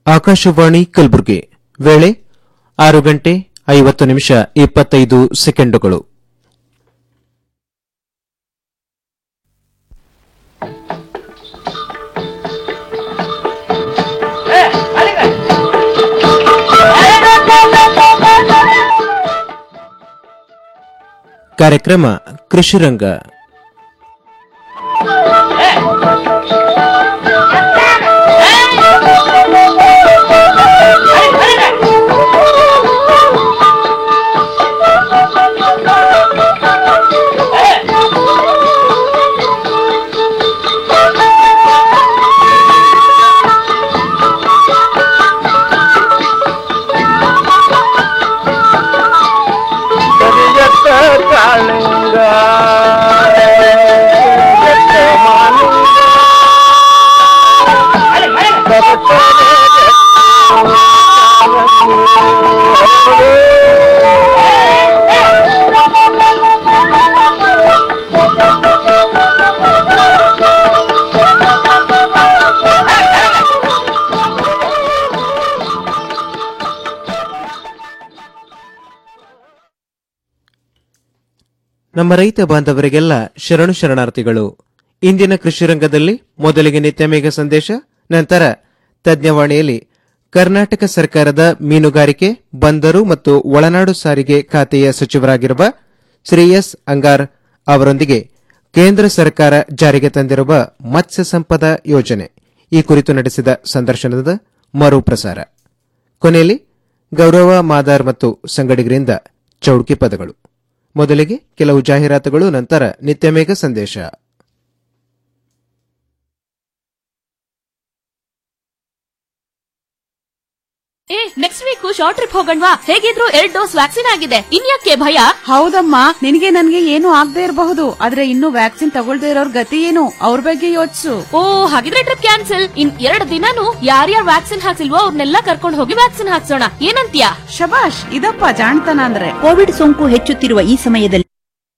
ಆಕಾಶವಾಣಿ ಕಲಬುರಗಿ ವೇಳೆ ಆರು ಗಂಟೆ ಐವತ್ತು ನಿಮಿಷ ಇಪ್ಪತ್ತೈದು ಸೆಕೆಂಡುಗಳು ಕಾರ್ಯಕ್ರಮ ಕೃಷಿರಂಗ ಕರಿಯತ್ತ ಕಾಳಿಂಗ ಕರಿಯತ್ತ ಮಾಲಿಂಗ ನಮ್ಮ ರೈತ ಬಾಂಧವರಿಗೆಲ್ಲ ಶರಣು ಶರಣಾರ್ಥಿಗಳು ಇಂದಿನ ಕೃಷಿ ರಂಗದಲ್ಲಿ ಮೊದಲಿಗೆ ನಿತ್ಯ ಮೇಘ ಸಂದೇಶ ನಂತರ ತಜ್ಞವಾಣಿಯಲ್ಲಿ ಕರ್ನಾಟಕ ಸರ್ಕಾರದ ಮೀನುಗಾರಿಕೆ ಬಂದರು ಮತ್ತು ಒಳನಾಡು ಸಾರಿಗೆ ಖಾತೆಯ ಸಚಿವರಾಗಿರುವ ಶ್ರೀ ಎಸ್ ಅಂಗಾರ್ ಅವರೊಂದಿಗೆ ಕೇಂದ್ರ ಸರ್ಕಾರ ಜಾರಿಗೆ ತಂದಿರುವ ಮತ್ಸ್ಯ ಸಂಪದ ಯೋಜನೆ ಈ ಕುರಿತು ನಡೆಸಿದ ಸಂದರ್ಶನದ ಮರುಪ್ರಸಾರ ಕೊನೆಯಲ್ಲಿ ಗೌರವ ಮಾದಾರ್ ಮತ್ತು ಸಂಗಡಿಗರಿಂದ ಚೌಡ್ಕಿ ಪದಗಳು ಮೊದಲಿಗೆ ಕೆಲವು ಜಾಹೀರಾತುಗಳು ನಂತರ ನಿತ್ಯಮೇಘ ಸಂದೇಶ ಏ ನೆಕ್ಸ್ಟ್ ವೀಕ್ ಶಾರ್ಟ್ ಟ್ರಿಪ್ ಹೋಗಣ್ವಾ ಹೇಗಿದ್ರು ಎರಡ್ ಡೋಸ್ ವ್ಯಾಕ್ಸಿನ್ ಆಗಿದೆ ಇನ್ಯಾಕೆ ಭಯ ಹೌದಮ್ಮ ನಿನಗೆ ನನ್ಗೆ ಏನು ಆಗದೆ ಇರಬಹುದು ಆದ್ರೆ ಇನ್ನು ವ್ಯಾಕ್ಸಿನ್ ತಗೊಳ್ದೇ ಇರೋರ್ ಗತಿ ಏನು ಅವ್ರ ಬಗ್ಗೆ ಯೋಚಿಸು ಓ ಹಾಗಿದ್ರೆ ಟ್ರಿಪ್ ಕ್ಯಾನ್ಸಲ್ ಇನ್ ಎರಡು ದಿನಾನು ಯಾರ್ಯಾರು ವ್ಯಾಕ್ಸಿನ್ ಹಾಕ್ಸಿಲ್ವೋ ಅವ್ರನ್ನೆಲ್ಲ ಕರ್ಕೊಂಡು ಹೋಗಿ ವ್ಯಾಕ್ಸಿನ್ ಹಾಕ್ಸೋಣ ಏನಂತೀಯ ಶಬಾಷ್ ಇದಪ್ಪ ಜಾಣ್ತನ ಅಂದ್ರೆ ಕೋವಿಡ್ ಸೋಂಕು ಹೆಚ್ಚುತ್ತಿರುವ ಈ ಸಮಯದಲ್ಲಿ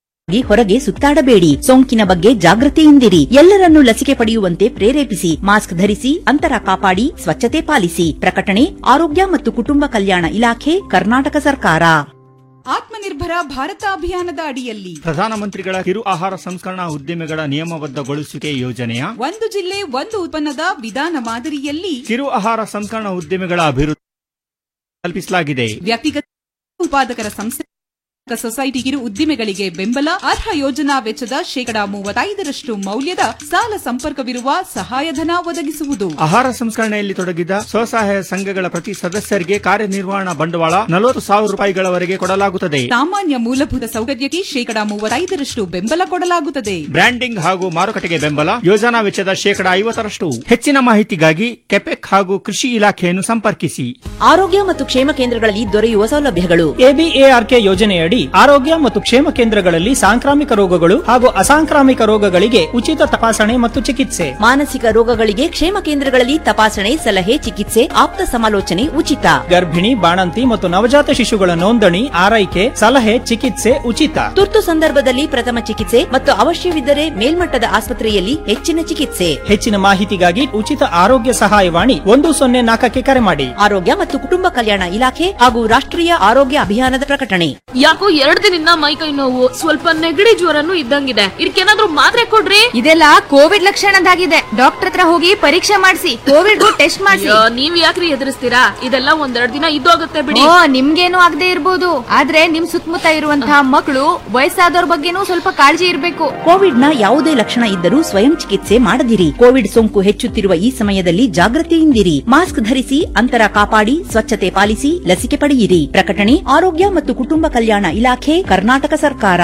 ಹೊರಗೆ ಸುತ್ತಾಡಬೇಡಿ ಸೋಂಕಿನ ಬಗ್ಗೆ ಜಾಗೃತಿಯಿಂದಿರಿ ಎಲ್ಲರನ್ನೂ ಲಸಿಕೆ ಪಡೆಯುವಂತೆ ಪ್ರೇರೇಪಿಸಿ ಮಾಸ್ಕ್ ಧರಿಸಿ ಅಂತರ ಕಾಪಾಡಿ ಸ್ವಚ್ಛತೆ ಪಾಲಿಸಿ ಪ್ರಕಟಣೆ ಆರೋಗ್ಯ ಮತ್ತು ಕುಟುಂಬ ಕಲ್ಯಾಣ ಇಲಾಖೆ ಕರ್ನಾಟಕ ಸರ್ಕಾರ ಆತ್ಮನಿರ್ಭರ ಭಾರತ ಅಭಿಯಾನದ ಅಡಿಯಲ್ಲಿ ಪ್ರಧಾನಮಂತ್ರಿಗಳ ಕಿರು ಆಹಾರ ಸಂಸ್ಕರಣಾ ಉದ್ದಿಮೆಗಳ ನಿಯಮಬದ್ಧಗೊಳಿಸುವಿಕೆ ಯೋಜನೆಯ ಒಂದು ಜಿಲ್ಲೆ ಒಂದು ಉತ್ಪನ್ನದ ವಿಧಾನ ಮಾದರಿಯಲ್ಲಿ ಕಿರು ಆಹಾರ ಸಂಸ್ಕರಣಾ ಉದ್ದಿಮೆಗಳ ಅಭಿವೃದ್ಧಿ ಕಲ್ಪಿಸಲಾಗಿದೆ ವ್ಯಕ್ತಿಗತ ಉತ್ಪಾದಕರ ಸಂಸ್ಥೆ ಸೊಸೈಟಿ ಕಿರು ಉದ್ದಿಮೆಗಳಿಗೆ ಬೆಂಬಲ ಅರ್ಹ ಯೋಜನಾ ವೆಚ್ಚದ ಶೇಕಡಾ ಮೂವತ್ತೈದರಷ್ಟು ಮೌಲ್ಯದ ಸಾಲ ಸಂಪರ್ಕವಿರುವ ಸಹಾಯಧನ ಒದಗಿಸುವುದು ಆಹಾರ ಸಂಸ್ಕರಣೆಯಲ್ಲಿ ತೊಡಗಿದ ಸ್ವಸಹಾಯ ಸಂಘಗಳ ಪ್ರತಿ ಸದಸ್ಯರಿಗೆ ಕಾರ್ಯನಿರ್ವಹಣಾ ಬಂಡವಾಳ ನಲವತ್ತು ಸಾವಿರ ರೂಪಾಯಿಗಳವರೆಗೆ ಕೊಡಲಾಗುತ್ತದೆ ಸಾಮಾನ್ಯ ಮೂಲಭೂತ ಸೌಕರ್ಯಕ್ಕೆ ಶೇಕಡಾ ಮೂವತ್ತೈದರಷ್ಟು ಬೆಂಬಲ ಕೊಡಲಾಗುತ್ತದೆ ಬ್ರ್ಯಾಂಡಿಂಗ್ ಹಾಗೂ ಮಾರುಕಟ್ಟೆಗೆ ಬೆಂಬಲ ಯೋಜನಾ ವೆಚ್ಚದ ಶೇಕಡಾ ಐವತ್ತರಷ್ಟು ಹೆಚ್ಚಿನ ಮಾಹಿತಿಗಾಗಿ ಕೆಪೆಕ್ ಹಾಗೂ ಕೃಷಿ ಇಲಾಖೆಯನ್ನು ಸಂಪರ್ಕಿಸಿ ಆರೋಗ್ಯ ಮತ್ತು ಕ್ಷೇಮ ಕೇಂದ್ರಗಳಲ್ಲಿ ದೊರೆಯುವ ಸೌಲಭ್ಯಗಳು ಎಬಿಎಆರ್ಕೆ ಯೋಜನೆಯಡಿ ಆರೋಗ್ಯ ಮತ್ತು ಕ್ಷೇಮ ಕೇಂದ್ರಗಳಲ್ಲಿ ಸಾಂಕ್ರಾಮಿಕ ರೋಗಗಳು ಹಾಗೂ ಅಸಾಂಕ್ರಾಮಿಕ ರೋಗಗಳಿಗೆ ಉಚಿತ ತಪಾಸಣೆ ಮತ್ತು ಚಿಕಿತ್ಸೆ ಮಾನಸಿಕ ರೋಗಗಳಿಗೆ ಕ್ಷೇಮ ಕೇಂದ್ರಗಳಲ್ಲಿ ತಪಾಸಣೆ ಸಲಹೆ ಚಿಕಿತ್ಸೆ ಆಪ್ತ ಸಮಾಲೋಚನೆ ಉಚಿತ ಗರ್ಭಿಣಿ ಬಾಣಂತಿ ಮತ್ತು ನವಜಾತ ಶಿಶುಗಳ ನೋಂದಣಿ ಆರೈಕೆ ಸಲಹೆ ಚಿಕಿತ್ಸೆ ಉಚಿತ ತುರ್ತು ಸಂದರ್ಭದಲ್ಲಿ ಪ್ರಥಮ ಚಿಕಿತ್ಸೆ ಮತ್ತು ಅವಶ್ಯವಿದ್ದರೆ ಮೇಲ್ಮಟ್ಟದ ಆಸ್ಪತ್ರೆಯಲ್ಲಿ ಹೆಚ್ಚಿನ ಚಿಕಿತ್ಸೆ ಹೆಚ್ಚಿನ ಮಾಹಿತಿಗಾಗಿ ಉಚಿತ ಆರೋಗ್ಯ ಸಹಾಯವಾಣಿ ಒಂದು ಸೊನ್ನೆ ನಾಲ್ಕಕ್ಕೆ ಕರೆ ಮಾಡಿ ಆರೋಗ್ಯ ಮತ್ತು ಕುಟುಂಬ ಕಲ್ಯಾಣ ಇಲಾಖೆ ಹಾಗೂ ರಾಷ್ಟ್ರೀಯ ಆರೋಗ್ಯ ಅಭಿಯಾನದ ಪ್ರಕಟಣೆ ಯಾಕೋ ಎರಡ್ ದಿನದಿಂದ ಮೈ ಕೈ ನೋವು ಸ್ವಲ್ಪ ನೆಗಡಿ ಜ್ವರನು ಇದ್ದಂಗಿದೆ ಇದಕ್ಕೇನಾದ್ರೂ ಮಾತ್ರೆ ಕೊಡ್ರಿ ಇದೆಲ್ಲ ಕೋವಿಡ್ ಲಕ್ಷಣದಾಗಿದೆ ಡಾಕ್ಟರ್ ಹತ್ರ ಹೋಗಿ ಪರೀಕ್ಷೆ ಮಾಡಿಸಿ ಕೋವಿಡ್ ಟೆಸ್ಟ್ ಮಾಡಿಸಿ ಅಯ್ಯೋ, ನೀವ್ ಯಾಕ್ರಿ ಎದುರಿಸ್ತೀರಾ ಇದೆಲ್ಲ ಒಂದೆರಡ್ ದಿನ ಇದ್ದೋಗುತ್ತೆ ಬಿಡಿ ಓ ನಿಮ್ಗೇನು ಆಗದೆ ಇರ್ಬೋದು ಆದ್ರೆ ನಿಮ್ ಸುತ್ತಮುತ್ತ ಇರುವಂತಹ ಮಕ್ಕಳು ವಯಸ್ಸಾದವ್ರ ಬಗ್ಗೆನೂ ಸ್ವಲ್ಪ ಕಾಳಜಿ ಇರ್ಬೇಕು ಕೋವಿಡ್ ನ ಯಾವುದೇ ಲಕ್ಷಣ ಇದ್ದರೂ ಸ್ವಯಂ ಚಿಕಿತ್ಸೆ ಮಾಡದಿರಿ ಕೋವಿಡ್ ಸೋಂಕು ಹೆಚ್ಚುತ್ತಿರುವ ಈ ಸಮಯದಲ್ಲಿ ಜಾಗೃತಿಯಿಂದಿರಿ ಮಾಸ್ಕ್ ಧರಿಸಿ ಅಂತರ ಕಾಪಾಡಿ ಸ್ವಚ್ಛತೆ ಪಾಲಿಸಿ ಲಸಿಕೆ ಪಡೆಯಿರಿ ಪ್ರಕಟಣೆ ಆರೋಗ್ಯ ಮತ್ತು ಕುಟುಂಬ ಕಲ್ಯಾಣ ಇಲಾಖೆ ಕರ್ನಾಟಕ ಸರ್ಕಾರ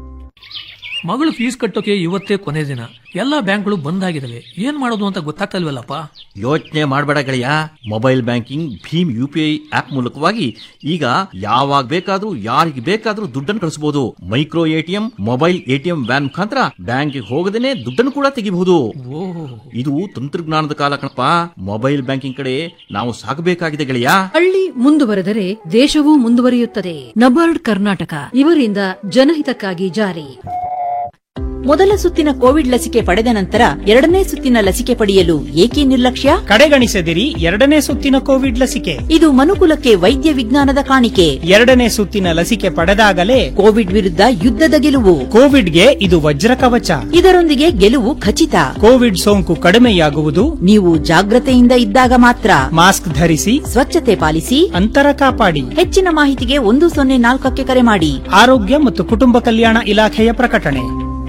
ಮಗಳು ಫೀಸ್ ಕಟ್ಟೋಕೆ ಇವತ್ತೇ ಕೊನೆ ದಿನ ಎಲ್ಲಾ ಬ್ಯಾಂಕ್ಗಳು ಬಂದ್ ಆಗಿದಾವೆ ಏನ್ ಮಾಡೋದು ಅಂತ ಗೊತ್ತಾಗ್ತಲ್ವಲ್ಲಪ್ಪ ಯೋಚನೆ ಮಾಡಬೇಡ ಗೆಳೆಯ ಮೊಬೈಲ್ ಬ್ಯಾಂಕಿಂಗ್ ಭೀಮ್ ಯು ಪಿ ಐ ಆಪ್ ಮೂಲಕವಾಗಿ ಈಗ ಯಾವಾಗ ಬೇಕಾದ್ರೂ ಯಾರಿಗೆ ಬೇಕಾದ್ರೂ ದುಡ್ಡನ್ನು ಕಳಿಸಬಹುದು micro ATM mobile ATM van ಮುಖಾಂತರ ಬ್ಯಾಂಕ್ಗೆ ಹೋಗದೇನೆ ದುಡ್ಡನ್ನು ಕೂಡ ತೆಗಿಬಹುದು ಇದು ತಂತ್ರಜ್ಞಾನದ ಕಾಲ ಕಣಪ್ಪ ಮೊಬೈಲ್ ಬ್ಯಾಂಕಿಂಗ್ ಕಡೆ ನಾವು ಸಾಗಬೇಕಾಗಿದೆ ಗೆಳೆಯ ಹಳ್ಳಿ ಮುಂದುವರೆದರೆ ದೇಶವೂ ಮುಂದುವರಿಯುತ್ತದೆ ನಬಾರ್ಡ್ ಕರ್ನಾಟಕ ಇವರಿಂದ ಜನಹಿತಕ್ಕಾಗಿ ಜಾರಿ ಮೊದಲ ಸುತ್ತಿನ ಕೋವಿಡ್ ಲಸಿಕೆ ಪಡೆದ ನಂತರ ಎರಡನೇ ಸುತ್ತಿನ ಲಸಿಕೆ ಪಡೆಯಲು ಏಕೆ ನಿರ್ಲಕ್ಷ್ಯ ಕಡೆಗಣಿಸದಿರಿ ಎರಡನೇ ಸುತ್ತಿನ ಕೋವಿಡ್ ಲಸಿಕೆ ಇದು ಮನುಕುಲಕ್ಕೆ ವೈದ್ಯ ವಿಜ್ಞಾನದ ಕಾಣಿಕೆ ಎರಡನೇ ಸುತ್ತಿನ ಲಸಿಕೆ ಪಡೆದಾಗಲೇ ಕೋವಿಡ್ ವಿರುದ್ಧ ಯುದ್ಧದ ಗೆಲುವು ಕೋವಿಡ್ಗೆ ಇದು ವಜ್ರ ಕವಚ ಇದರೊಂದಿಗೆ ಗೆಲುವು ಖಚಿತ ಕೋವಿಡ್ ಸೋಂಕು ಕಡಿಮೆಯಾಗುವುದು ನೀವು ಜಾಗ್ರತೆಯಿಂದ ಇದ್ದಾಗ ಮಾತ್ರ ಮಾಸ್ಕ್ ಧರಿಸಿ ಸ್ವಚ್ಛತೆ ಪಾಲಿಸಿ ಅಂತರ ಕಾಪಾಡಿ ಹೆಚ್ಚಿನ ಮಾಹಿತಿಗೆ ಒಂದು ಸೊನ್ನೆ ನಾಲ್ಕಕ್ಕೆ ಕರೆ ಮಾಡಿ ಆರೋಗ್ಯ ಮತ್ತು ಕುಟುಂಬ ಕಲ್ಯಾಣ ಇಲಾಖೆಯ ಪ್ರಕಟಣೆ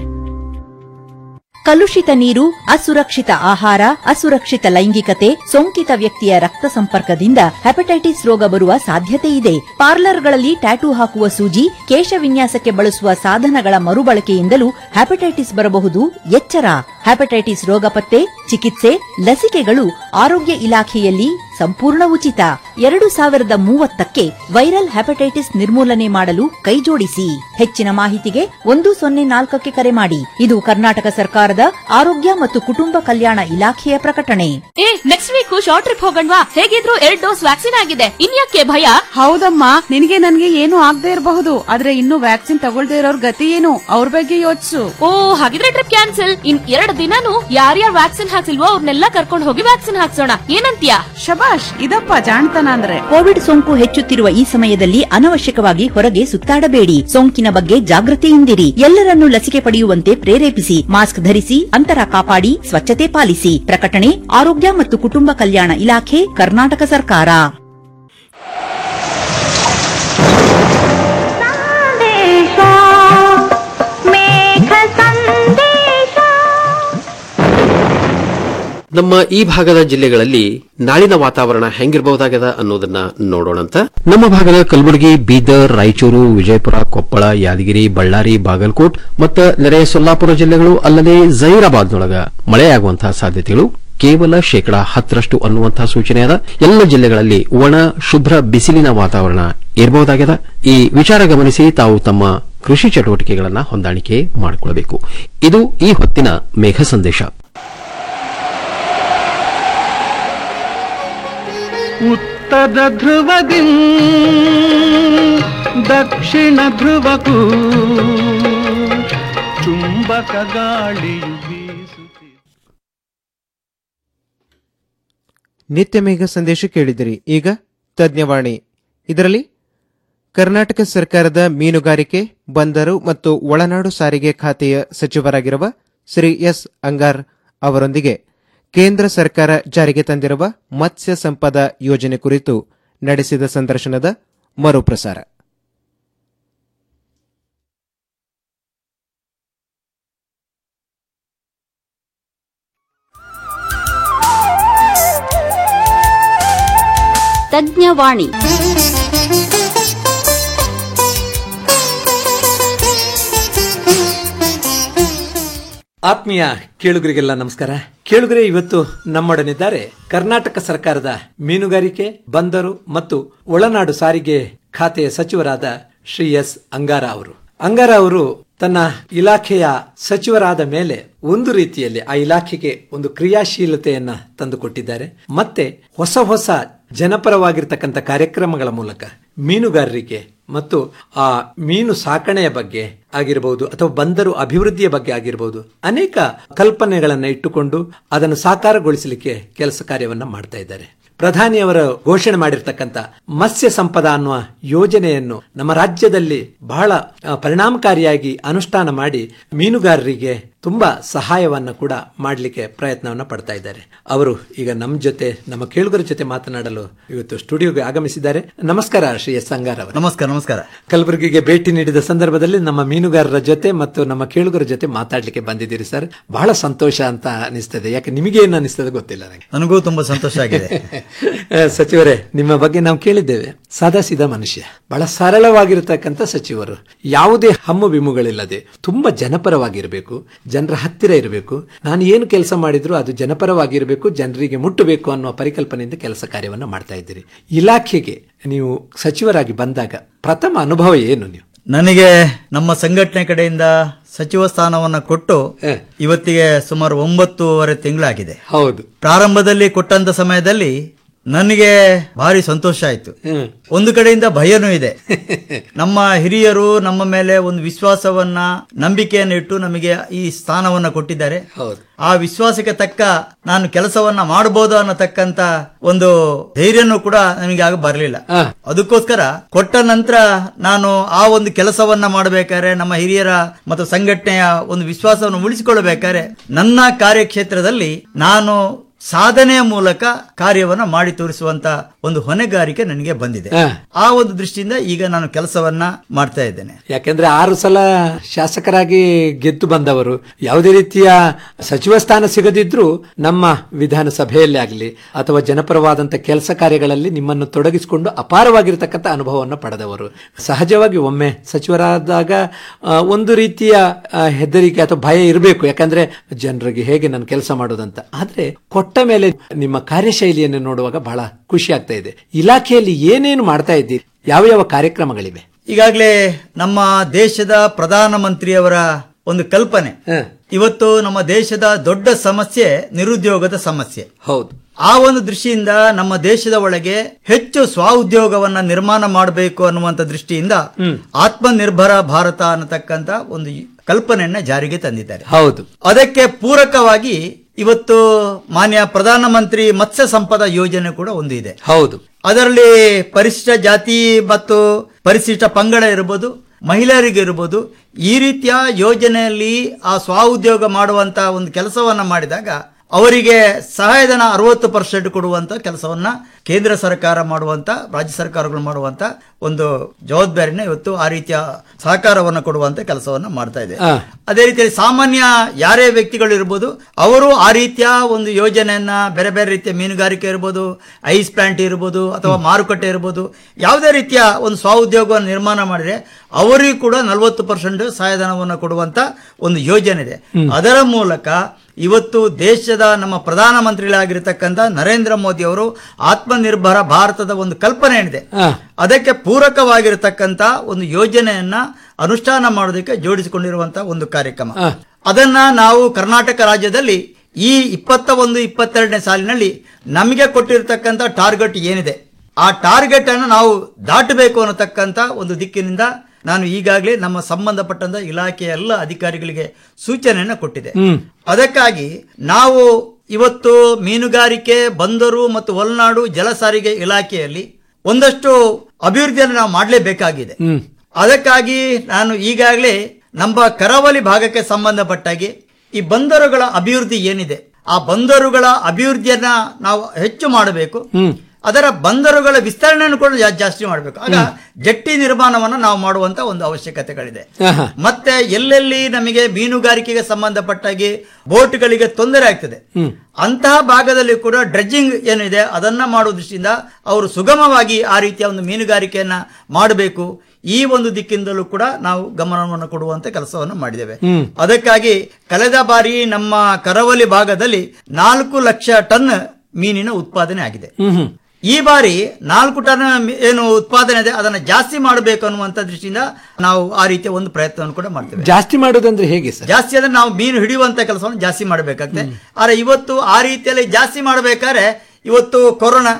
ಕಲುಷಿತ ನೀರು ಅಸುರಕ್ಷಿತ ಆಹಾರ ಅಸುರಕ್ಷಿತ ಲೈಂಗಿಕತೆ ಸೋಂಕಿತ ವ್ಯಕ್ತಿಯ ರಕ್ತ ಸಂಪರ್ಕದಿಂದ ಹೆಪಟೈಟಿಸ್ ರೋಗ ಬರುವ ಸಾಧ್ಯತೆ ಇದೆ ಪಾರ್ಲರ್ಗಳಲ್ಲಿ ಟ್ಯಾಟೂ ಹಾಕುವ ಸೂಜಿ ಕೇಶ ವಿನ್ಯಾಸಕ್ಕೆ ಬಳಸುವ ಸಾಧನಗಳ ಮರುಬಳಕೆಯಿಂದಲೂ ಹೆಪಟೈಟಿಸ್ ಬರಬಹುದು ಎಚ್ಚರ ಹೆಪಟೈಟಿಸ್ ರೋಗ ಪತ್ತೆ ಚಿಕಿತ್ಸೆ ಲಸಿಕೆಗಳು ಆರೋಗ್ಯ ಇಲಾಖೆಯಲ್ಲಿ ಸಂಪೂರ್ಣ ಉಚಿತ ಎರಡು ಸಾವಿರದ ಮೂವತ್ತಕ್ಕೆ ವೈರಲ್ ಹೆಪಟೈಟಿಸ್ ನಿರ್ಮೂಲನೆ ಮಾಡಲು ಕೈಜೋಡಿಸಿ ಹೆಚ್ಚಿನ ಮಾಹಿತಿಗೆ ಒಂದು ಸೊನ್ನೆ ನಾಲ್ಕಕ್ಕೆ ಕರೆ ಮಾಡಿ ಇದು ಕರ್ನಾಟಕ ಸರ್ಕಾರದ ಆರೋಗ್ಯ ಮತ್ತು ಕುಟುಂಬ ಕಲ್ಯಾಣ ಇಲಾಖೆಯ ಪ್ರಕಟಣೆ ಏ ನೆಕ್ಸ್ಟ್ ವೀಕ್ ಶಾರ್ಟ್ ಟ್ರಿಪ್ ಹೋಗಣ್ವಾ ಹೇಗಿದ್ರು ಎರಡ್ ಡೋಸ್ ವ್ಯಾಕ್ಸಿನ್ ಆಗಿದೆ ಇನ್ಯಾಕೆ ಭಯ ಹೌದಮ್ಮ ನಿನಗೆ ನನ್ಗೆ ಏನು ಆಗದೆ ಇರಬಹುದು ಆದ್ರೆ ಇನ್ನು ವ್ಯಾಕ್ಸಿನ್ ತಗೊಳ್ದೇ ಇರೋರ್ ಗತಿ ಏನು ಅವ್ರ ಬಗ್ಗೆ ಯೋಚಿಸು ಓ ಹಾಗಿದ್ರೆ ಟ್ರಿಪ್ ಕ್ಯಾನ್ಸಲ್ ಇನ್ ಎರಡು ದಿನಾನು ಯಾರ್ಯಾರು ವ್ಯಾಕ್ಸಿನ್ ಹಾಕ್ಸಿಲ್ವೋ ಅವ್ರನ್ನೆಲ್ಲ ಕರ್ಕೊಂಡು ಹೋಗಿ ವ್ಯಾಕ್ಸಿನ್ ಹಾಕ್ಸೋಣ ಏನಂತ್ಯಾ ಶಬಾಷ್ ಇದಪ್ಪ ಜಾಣ್ತನ ಅಂದ್ರೆ ಕೋವಿಡ್ ಸೋಂಕು ಹೆಚ್ಚುತ್ತಿರುವ ಈ ಸಮಯದಲ್ಲಿ ಅನವಶ್ಯಕವಾಗಿ ಹೊರಗೆ ಸುತ್ತಾಡಬೇಡಿ ಸೋಂಕಿನ ಬಗ್ಗೆ ಜಾಗೃತಿಯಿಂದಿರಿ ಎಲ್ಲರನ್ನೂ ಲಸಿಕೆ ಪಡೆಯುವಂತೆ ಪ್ರೇರೇಪಿಸಿ ಮಾಸ್ಕ್ ಧರಿಸಿ ಅಂತರ ಕಾಪಾಡಿ ಸ್ವಚ್ಛತೆ ಪಾಲಿಸಿ ಪ್ರಕಟಣೆ ಆರೋಗ್ಯ ಮತ್ತು ಕುಟುಂಬ ಕಲ್ಯಾಣ ಇಲಾಖೆ ಕರ್ನಾಟಕ ಸರ್ಕಾರ ನಮ್ಮ ಈ ಭಾಗದ ಜಿಲ್ಲೆಗಳಲ್ಲಿ ನಾಳಿನ ವಾತಾವರಣ ಹೆಂಗಿರಬಹುದಾಗದ ಅನ್ನೋದನ್ನ ನೋಡೋಣಂತ ನಮ್ಮ ಭಾಗದ ಕಲಬುರಗಿ ಬೀದರ್ ರಾಯಚೂರು ವಿಜಯಪುರ ಕೊಪ್ಪಳ ಯಾದಗಿರಿ ಬಳ್ಳಾರಿ ಬಾಗಲಕೋಟ್ ಮತ್ತು ನೆರೆಯ ಸೊಲ್ಲಾಪುರ ಜಿಲ್ಲೆಗಳು ಅಲ್ಲದೆ ಜೈರಾಬಾದ್ನೊಳಗ ಮಳೆಯಾಗುವಂತಹ ಸಾಧ್ಯತೆಗಳು ಕೇವಲ ಶೇಕಡಾ ಹತ್ತರಷ್ಟು ಅನ್ನುವಂತಹ ಸೂಚನೆ ಅದ ಎಲ್ಲ ಜಿಲ್ಲೆಗಳಲ್ಲಿ ಒಣ ಶುಭ್ರ ಬಿಸಿಲಿನ ವಾತಾವರಣ ಇರಬಹುದಾಗ್ಯದ ಈ ವಿಚಾರ ಗಮನಿಸಿ ತಾವು ತಮ್ಮ ಕೃಷಿ ಚಟುವಟಿಕೆಗಳನ್ನ ಹೊಂದಾಣಿಕೆ ಮಾಡಿಕೊಳ್ಳಬೇಕು ಇದು ಈ ಹೊತ್ತಿನ ಮೇಘ ಸಂದೇಶ ಉತ್ತರ ಧ್ರುವದಿ ದಕ್ಷಿಣ ಧ್ರುವಕ್ಕೂ ಚುಂಬಕ ಗಾಳಿಯು ಬೀಸುತ್ತಿದೆ ನಿತ್ಯ ಮೇಘ ಸಂದೇಶ ಕೇಳಿದಿರಿ ಈಗ ತಜ್ಞವಾಣಿ ಇದರಲ್ಲಿ ಕರ್ನಾಟಕ ಸರ್ಕಾರದ ಮೀನುಗಾರಿಕೆ ಬಂದರು ಮತ್ತು ಒಳನಾಡು ಸಾರಿಗೆ ಖಾತೆಯ ಸಚಿವರಾಗಿರುವ ಶ್ರೀ ಎಸ್ ಅಂಗಾರ್ ಅವರೊಂದಿಗೆ ಕೇಂದ್ರ ಸರ್ಕಾರ ಜಾರಿಗೆ ತಂದಿರುವ ಮತ್ಸ್ಯ ಸಂಪದ ಯೋಜನೆ ಕುರಿತು ನಡೆಸಿದ ಸಂದರ್ಶನದ ಮರುಪ್ರಸಾರ ತಜ್ಞವಾಣಿ ಆತ್ಮೀಯ ಕೇಳುಗರಿಗೆಲ್ಲ ನಮಸ್ಕಾರ ಕೇಳುಗರೆ ಇವತ್ತು ನಮ್ಮೊಡನಿದ್ದಾರೆ ಕರ್ನಾಟಕ ಸರ್ಕಾರದ ಮೀನುಗಾರಿಕೆ ಬಂದರು ಮತ್ತು ಒಳನಾಡು ಸಾರಿಗೆ ಖಾತೆಯ ಸಚಿವರಾದ ಶ್ರೀ ಎಸ್ ಅಂಗಾರ ಅವರು ಅಂಗಾರ ಅವರು ತನ್ನ ಇಲಾಖೆಯ ಸಚಿವರಾದ ಮೇಲೆ ಒಂದು ರೀತಿಯಲ್ಲಿ ಆ ಇಲಾಖೆಗೆ ಒಂದು ಕ್ರಿಯಾಶೀಲತೆಯನ್ನ ತಂದುಕೊಟ್ಟಿದ್ದಾರೆ ಮತ್ತೆ ಹೊಸ ಹೊಸ ಜನಪರವಾಗಿರ್ತಕ್ಕಂಥ ಕಾರ್ಯಕ್ರಮಗಳ ಮೂಲಕ ಮೀನುಗಾರರಿಗೆ ಮತ್ತು ಆ ಮೀನು ಸಾಕಣೆಯ ಬಗ್ಗೆ ಆಗಿರಬಹುದು ಅಥವಾ ಬಂದರು ಅಭಿವೃದ್ಧಿಯ ಬಗ್ಗೆ ಆಗಿರಬಹುದು ಅನೇಕ ಕಲ್ಪನೆಗಳನ್ನ ಇಟ್ಟುಕೊಂಡು ಅದನ್ನು ಸಾಕಾರಗೊಳಿಸಲಿಕ್ಕೆ ಕೆಲಸ ಕಾರ್ಯವನ್ನ ಮಾಡ್ತಾ ಇದ್ದಾರೆ ಪ್ರಧಾನಿಯವರ ಘೋಷಣೆ ಮಾಡಿರ್ತಕ್ಕಂಥ ಮತ್ಸ್ಯ ಸಂಪದ ಅನ್ನುವ ಯೋಜನೆಯನ್ನು ನಮ್ಮ ರಾಜ್ಯದಲ್ಲಿ ಬಹಳ ಆ, ಪರಿಣಾಮಕಾರಿಯಾಗಿ ಅನುಷ್ಠಾನ ಮಾಡಿ ಮೀನುಗಾರರಿಗೆ ತುಂಬಾ ಸಹಾಯವನ್ನ ಕೂಡ ಮಾಡಲಿಕ್ಕೆ ಪ್ರಯತ್ನವನ್ನ ಪಡ್ತಾ ಇದ್ದಾರೆ ಅವರು ಈಗ ನಮ್ಮ ಜೊತೆ ನಮ್ಮ ಕೇಳುಗರ ಜೊತೆ ಮಾತನಾಡಲು ಇವತ್ತು ಸ್ಟುಡಿಯೋಗೆ ಆಗಮಿಸಿದ್ದಾರೆ ನಮಸ್ಕಾರ ಶ್ರೀ ಎಸ್ ಸಂಗಾರ್ ಅವರು ನಮಸ್ಕಾರ ನಮಸ್ಕಾರ ಕಲಬುರಗಿಗೆ ಭೇಟಿ ನೀಡಿದ ಸಂದರ್ಭದಲ್ಲಿ ನಮ್ಮ ಮೀನುಗಾರರ ಜೊತೆ ಮತ್ತು ನಮ್ಮ ಕೇಳುಗರ ಜೊತೆ ಮಾತಾಡ್ಲಿಕ್ಕೆ ಬಂದಿದ್ದೀರಿ ಸರ್ ಬಹಳ ಸಂತೋಷ ಅಂತ ಅನಿಸ್ತದೆ ಯಾಕೆ ನಿಮಗೆ ಏನು ಅನಿಸ್ತದೆ ಗೊತ್ತಿಲ್ಲ ನನಗೆ ನನಗೂ ತುಂಬಾ ಸಂತೋಷ ಆಗಿದೆ ಆ, ಸಚಿವರೇ ನಿಮ್ಮ ಬಗ್ಗೆ ನಾವು ಕೇಳಿದ್ದೇವೆ ಸಾದಾ ಸೀದಾ ಮನುಷ್ಯ ಬಹಳ ಸರಳವಾಗಿರತಕ್ಕಂಥ ಸಚಿವರು ಯಾವುದೇ ಹಮ್ಮು ಬಿಮ್ಮುಗಳಿಲ್ಲದೆ ತುಂಬಾ ಜನಪರವಾಗಿರಬೇಕು ಜನರ ಹತ್ತಿರ ಇರಬೇಕು ನಾನು ಏನು ಕೆಲಸ ಮಾಡಿದ್ರು ಅದು ಜನಪರವಾಗಿರಬೇಕು ಜನರಿಗೆ ಮುಟ್ಟಬೇಕು ಅನ್ನುವ ಪರಿಕಲ್ಪನೆಯಿಂದ ಕೆಲಸ ಕಾರ್ಯವನ್ನು ಮಾಡ್ತಾ ಇದ್ದೀರಿ ಇಲಾಖೆಗೆ ನೀವು ಸಚಿವರಾಗಿ ಬಂದಾಗ ಪ್ರಥಮ ಅನುಭವ ಏನು ನೀವು ನನಗೆ ನಮ್ಮ ಸಂಘಟನೆ ಕಡೆಯಿಂದ ಸಚಿವ ಸ್ಥಾನವನ್ನ ಕೊಟ್ಟು ಇವತ್ತಿಗೆ ಸುಮಾರು ಒಂಬತ್ತೂವರೆ ತಿಂಗಳಾಗಿದೆ ಹೌದು ಪ್ರಾರಂಭದಲ್ಲಿ ಕೊಟ್ಟಂತ ಸಮಯದಲ್ಲಿ ನನಗೆ ಭಾರಿ ಸಂತೋಷ ಆಯ್ತು ಒಂದು ಕಡೆಯಿಂದ ಭಯನೂ ಇದೆ ನಮ್ಮ ಹಿರಿಯರು ನಮ್ಮ ಮೇಲೆ ಒಂದು ವಿಶ್ವಾಸವನ್ನ ನಂಬಿಕೆಯನ್ನು ಇಟ್ಟು ನಮಗೆ ಈ ಸ್ಥಾನವನ್ನ ಕೊಟ್ಟಿದ್ದಾರೆ ಆ ವಿಶ್ವಾಸಕ್ಕೆ ತಕ್ಕ ನಾನು ಕೆಲಸವನ್ನ ಮಾಡಬಹುದು ಅನ್ನತಕ್ಕಂತ ಒಂದು ಧೈರ್ಯನೂ ಕೂಡ ನನಗೆ ಆಗ ಬರಲಿಲ್ಲ ಅದಕ್ಕೋಸ್ಕರ ಕೊಟ್ಟ ನಂತರ ನಾನು ಆ ಒಂದು ಕೆಲಸವನ್ನ ಮಾಡಬೇಕಾದ್ರೆ ನಮ್ಮ ಹಿರಿಯರ ಮತ್ತು ಸಂಘಟನೆಯ ಒಂದು ವಿಶ್ವಾಸವನ್ನು ಉಳಿಸಿಕೊಳ್ಳಬೇಕಾದ್ರೆ ನನ್ನ ಕಾರ್ಯಕ್ಷೇತ್ರದಲ್ಲಿ ನಾನು ಸಾಧನೆಯ ಮೂಲಕ ಕಾರ್ಯವನ್ನ ಮಾಡಿ ತೋರಿಸುವಂತ ಒಂದು ಹೊಣೆಗಾರಿಕೆ ನನಗೆ ಬಂದಿದೆ ಆ ಒಂದು ದೃಷ್ಟಿಯಿಂದ ಈಗ ನಾನು ಕೆಲಸವನ್ನ ಮಾಡ್ತಾ ಇದ್ದೇನೆ ಯಾಕೆಂದ್ರೆ ಆರು ಸಲ ಶಾಸಕರಾಗಿ ಗೆದ್ದು ಬಂದವರು ಯಾವುದೇ ರೀತಿಯ ಸಚಿವ ಸ್ಥಾನ ಸಿಗದಿದ್ರೂ ನಮ್ಮ ವಿಧಾನಸಭೆಯಲ್ಲಿ ಆಗಲಿ ಅಥವಾ ಜನಪರವಾದಂತ ಕೆಲಸ ಕಾರ್ಯಗಳಲ್ಲಿ ನಿಮ್ಮನ್ನು ತೊಡಗಿಸಿಕೊಂಡು ಅಪಾರವಾಗಿರ್ತಕ್ಕಂಥ ಅನುಭವವನ್ನು ಪಡೆದವರು ಸಹಜವಾಗಿ ಒಮ್ಮೆ ಸಚಿವರಾದಾಗ ಆ, ಒಂದು ರೀತಿಯ ಆ, ಹೆದರಿಕೆ ಅಥವಾ ಭಯ ಇರಬೇಕು ಯಾಕಂದ್ರೆ ಜನರಿಗೆ ಹೇಗೆ ನಾನು ಕೆಲಸ ಮಾಡೋದಂತ ಆದ್ರೆ ಕೊಟ್ಟ ಮೇಲೆ ನಿಮ್ಮ ಕಾರ್ಯಶೈಲಿಯನ್ನು ನೋಡುವಾಗ ಬಹಳ ಖುಷಿ ಆಗ್ತಾ ಇದೆ ಇಲಾಖೆಯಲ್ಲಿ ಏನೇನು ಮಾಡ್ತಾ ಇದ್ದೀರಿ ಯಾವ ಯಾವ ಕಾರ್ಯಕ್ರಮಗಳಿವೆ ಈಗಾಗಲೇ ನಮ್ಮ ದೇಶದ ಪ್ರಧಾನಮಂತ್ರಿಯವರ ಒಂದು ಕಲ್ಪನೆ ಇವತ್ತು ನಮ್ಮ ದೇಶದ ದೊಡ್ಡ ಸಮಸ್ಯೆ ನಿರುದ್ಯೋಗದ ಸಮಸ್ಯೆ ಹೌದು ಆ ಒಂದು ದೃಷ್ಟಿಯಿಂದ ನಮ್ಮ ದೇಶದ ಒಳಗೆ ಹೆಚ್ಚು ಸ್ವಉದ್ಯೋಗವನ್ನ ನಿರ್ಮಾಣ ಮಾಡಬೇಕು ಅನ್ನುವಂತ ದೃಷ್ಟಿಯಿಂದ ಆತ್ಮನಿರ್ಭರ ಭಾರತ ಅನ್ನತಕ್ಕಂತ ಒಂದು ಕಲ್ಪನೆಯನ್ನ ಜಾರಿಗೆ ತಂದಿದ್ದಾರೆ ಹೌದು ಅದಕ್ಕೆ ಪೂರಕವಾಗಿ ಇವತ್ತು ಮಾನ್ಯ ಪ್ರಧಾನಮಂತ್ರಿ ಮತ್ಸ್ಯ ಸಂಪದ ಯೋಜನೆ ಕೂಡ ಒಂದು ಇದೆ ಹೌದು ಅದರಲ್ಲಿ ಪರಿಶಿಷ್ಟ ಜಾತಿ ಮತ್ತು ಪರಿಶಿಷ್ಟ ಪಂಗಡ ಇರಬಹುದು ಮಹಿಳೆಯರಿಗೆ ಇರಬಹುದು ಈ ರೀತಿಯ ಯೋಜನೆಯಲ್ಲಿ ಆ ಸ್ವಉದ್ಯೋಗ ಮಾಡುವಂತ ಒಂದು ಕೆಲಸವನ್ನ ಮಾಡಿದಾಗ ಅವರಿಗೆ ಸಹಾಯಧನ ಅರವತ್ತು ಪರ್ಸೆಂಟ್ ಕೊಡುವಂತ ಕೆಲಸವನ್ನ ಕೇಂದ್ರ ಸರ್ಕಾರ ಮಾಡುವಂತ ರಾಜ್ಯ ಸರ್ಕಾರಗಳು ಮಾಡುವಂತ ಒಂದು ಜವಾಬ್ದಾರಿನ ಇವತ್ತು ಆ ರೀತಿಯ ಸಹಕಾರವನ್ನು ಕೊಡುವಂತ ಕೆಲಸವನ್ನ ಮಾಡ್ತಾ ಇದೆ ಆ. ಅದೇ ರೀತಿಯಲ್ಲಿ ಸಾಮಾನ್ಯ ಯಾರೇ ವ್ಯಕ್ತಿಗಳು ಇರ್ಬೋದು ಅವರು ಆ ರೀತಿಯ ಒಂದು ಯೋಜನೆಯನ್ನ ಬೇರೆ ಬೇರೆ ರೀತಿಯ ಮೀನುಗಾರಿಕೆ ಇರ್ಬೋದು ಐಸ್ ಪ್ಲಾಂಟ್ ಇರ್ಬೋದು ಅಥವಾ ಮಾರುಕಟ್ಟೆ ಇರ್ಬೋದು ಯಾವುದೇ ರೀತಿಯ ಒಂದು ಸ್ವಉದ್ಯೋಗವನ್ನು ನಿರ್ಮಾಣ ಮಾಡಿದ್ರೆ ಅವರಿಗೂ ಕೂಡ ನಲವತ್ತು ಪರ್ಸೆಂಟ್ ಸಹಾಯಧನವನ್ನು ಕೊಡುವಂತ ಒಂದು ಯೋಜನೆ ಇದೆ ಅದರ ಮೂಲಕ ಇವತ್ತು ದೇಶದ ನಮ್ಮ ಪ್ರಧಾನಮಂತ್ರಿಗಳಾಗಿರ್ತಕ್ಕಂಥ ನರೇಂದ್ರ ಮೋದಿ ಅವರು ಆತ್ಮನಿರ್ಭರ ಭಾರತದ ಒಂದು ಕಲ್ಪನೆ ಏನಿದೆ ಅದಕ್ಕೆ ಪೂರಕವಾಗಿರತಕ್ಕಂತ ಒಂದು ಯೋಜನೆಯನ್ನ ಅನುಷ್ಠಾನ ಮಾಡೋದಕ್ಕೆ ಜೋಡಿಸಿಕೊಂಡಿರುವಂತಹ ಒಂದು ಕಾರ್ಯಕ್ರಮ ಅದನ್ನ ನಾವು ಕರ್ನಾಟಕ ರಾಜ್ಯದಲ್ಲಿ ಈ ಇಪ್ಪತ್ತ ಒಂದು ಇಪ್ಪತ್ತೆರಡನೇ ಸಾಲಿನಲ್ಲಿ ನಮಗೆ ಕೊಟ್ಟಿರತಕ್ಕಂತ ಟಾರ್ಗೆಟ್ ಏನಿದೆ ಆ ಟಾರ್ಗೆಟ್ ಅನ್ನು ನಾವು ದಾಟಬೇಕು ಅನ್ನತಕ್ಕಂತ ಒಂದು ದಿಕ್ಕಿನಿಂದ ನಾನು ಈಗಾಗಲೇ ನಮ್ಮ ಸಂಬಂಧಪಟ್ಟಂತ ಇಲಾಖೆಯ ಎಲ್ಲ ಅಧಿಕಾರಿಗಳಿಗೆ ಸೂಚನೆಯನ್ನು ಕೊಟ್ಟಿದೆ ಅದಕ್ಕಾಗಿ ನಾವು ಇವತ್ತು ಮೀನುಗಾರಿಕೆ ಬಂದರು ಮತ್ತು ಒಳನಾಡು ಜಲ ಸಾರಿಗೆ ಇಲಾಖೆಯಲ್ಲಿ ಒಂದಷ್ಟು ಅಭಿವೃದ್ಧಿಯನ್ನು ನಾವು ಮಾಡಲೇಬೇಕಾಗಿದೆ ಅದಕ್ಕಾಗಿ ನಾನು ಈಗಾಗಲೇ ನಮ್ಮ ಕರಾವಳಿ ಭಾಗಕ್ಕೆ ಸಂಬಂಧಪಟ್ಟಾಗಿ ಈ ಬಂದರುಗಳ ಅಭಿವೃದ್ಧಿ ಏನಿದೆ ಆ ಬಂದರುಗಳ ಅಭಿವೃದ್ಧಿಯನ್ನ ನಾವು ಹೆಚ್ಚು ಮಾಡಬೇಕು ಅದರ ಬಂದರುಗಳ ವಿಸ್ತರಣೆಯನ್ನು ಕೂಡ ಜಾ- ಜಾಸ್ತಿ ಮಾಡಬೇಕು ಆಗ ಜಟ್ಟಿ ನಿರ್ಮಾಣವನ್ನು ನಾವು ಮಾಡುವಂತ ಒಂದು ಅವಶ್ಯಕತೆಗಳಿದೆ ಮತ್ತೆ ಎಲ್ಲೆಲ್ಲಿ ನಮಗೆ ಮೀನುಗಾರಿಕೆಗೆ ಸಂಬಂಧಪಟ್ಟಾಗಿ ಬೋಟ್ಗಳಿಗೆ ತೊಂದರೆ ಆಗ್ತದೆ ಅಂತಹ ಭಾಗದಲ್ಲಿ ಕೂಡ ಡ್ರೆಡ್ಜಿಂಗ್ ಏನಿದೆ ಅದನ್ನ ಮಾಡುವ ದೃಷ್ಟಿಯಿಂದ ಅವರು ಸುಗಮವಾಗಿ ಆ ರೀತಿಯ ಒಂದು ಮೀನುಗಾರಿಕೆಯನ್ನ ಮಾಡಬೇಕು ಈ ಒಂದು ದಿಕ್ಕಿಂದಲೂ ಕೂಡ ನಾವು ಗಮನವನ್ನು ಕೊಡುವಂತ ಕೆಲಸವನ್ನು ಮಾಡಿದ್ದೇವೆ ಅದಕ್ಕಾಗಿ ಕಳೆದ ಬಾರಿ ನಮ್ಮ ಕರಾವಳಿ ಭಾಗದಲ್ಲಿ ನಾಲ್ಕು ಲಕ್ಷ ಟನ್ ಮೀನಿನ ಉತ್ಪಾದನೆ ಆಗಿದೆ ಈ ಬಾರಿ ನಾಲ್ಕು ಟನ್ ಮಿ- ಏನು ಉತ್ಪಾದನೆ ಇದೆ ಅದನ್ನ ಜಾಸ್ತಿ ಮಾಡಬೇಕು ಅನ್ನುವಂತ ದೃಷ್ಟಿಯಿಂದ ನಾವು ಆ ರೀತಿಯ ಒಂದು ಪ್ರಯತ್ನವನ್ನು ಕೂಡ ಮಾಡ್ತೇವೆ ಜಾಸ್ತಿ ಮಾಡೋದಂದ್ರೆ ಹೇಗೆ ಸರ್ ಜಾಸ್ತಿ ಅಂದ್ರೆ ನಾವು ಮೀನು ಹಿಡಿಯುವಂತ ಕೆಲಸವನ್ನು ಜಾಸ್ತಿ ಮಾಡಬೇಕಾಗ್ತದೆ ಆದ್ರೆ ಇವತ್ತು ಆ ರೀತಿಯಲ್ಲಿ ಜಾಸ್ತಿ ಮಾಡಬೇಕಾದ್ರೆ ಇವತ್ತು ಕೊರೋನಾ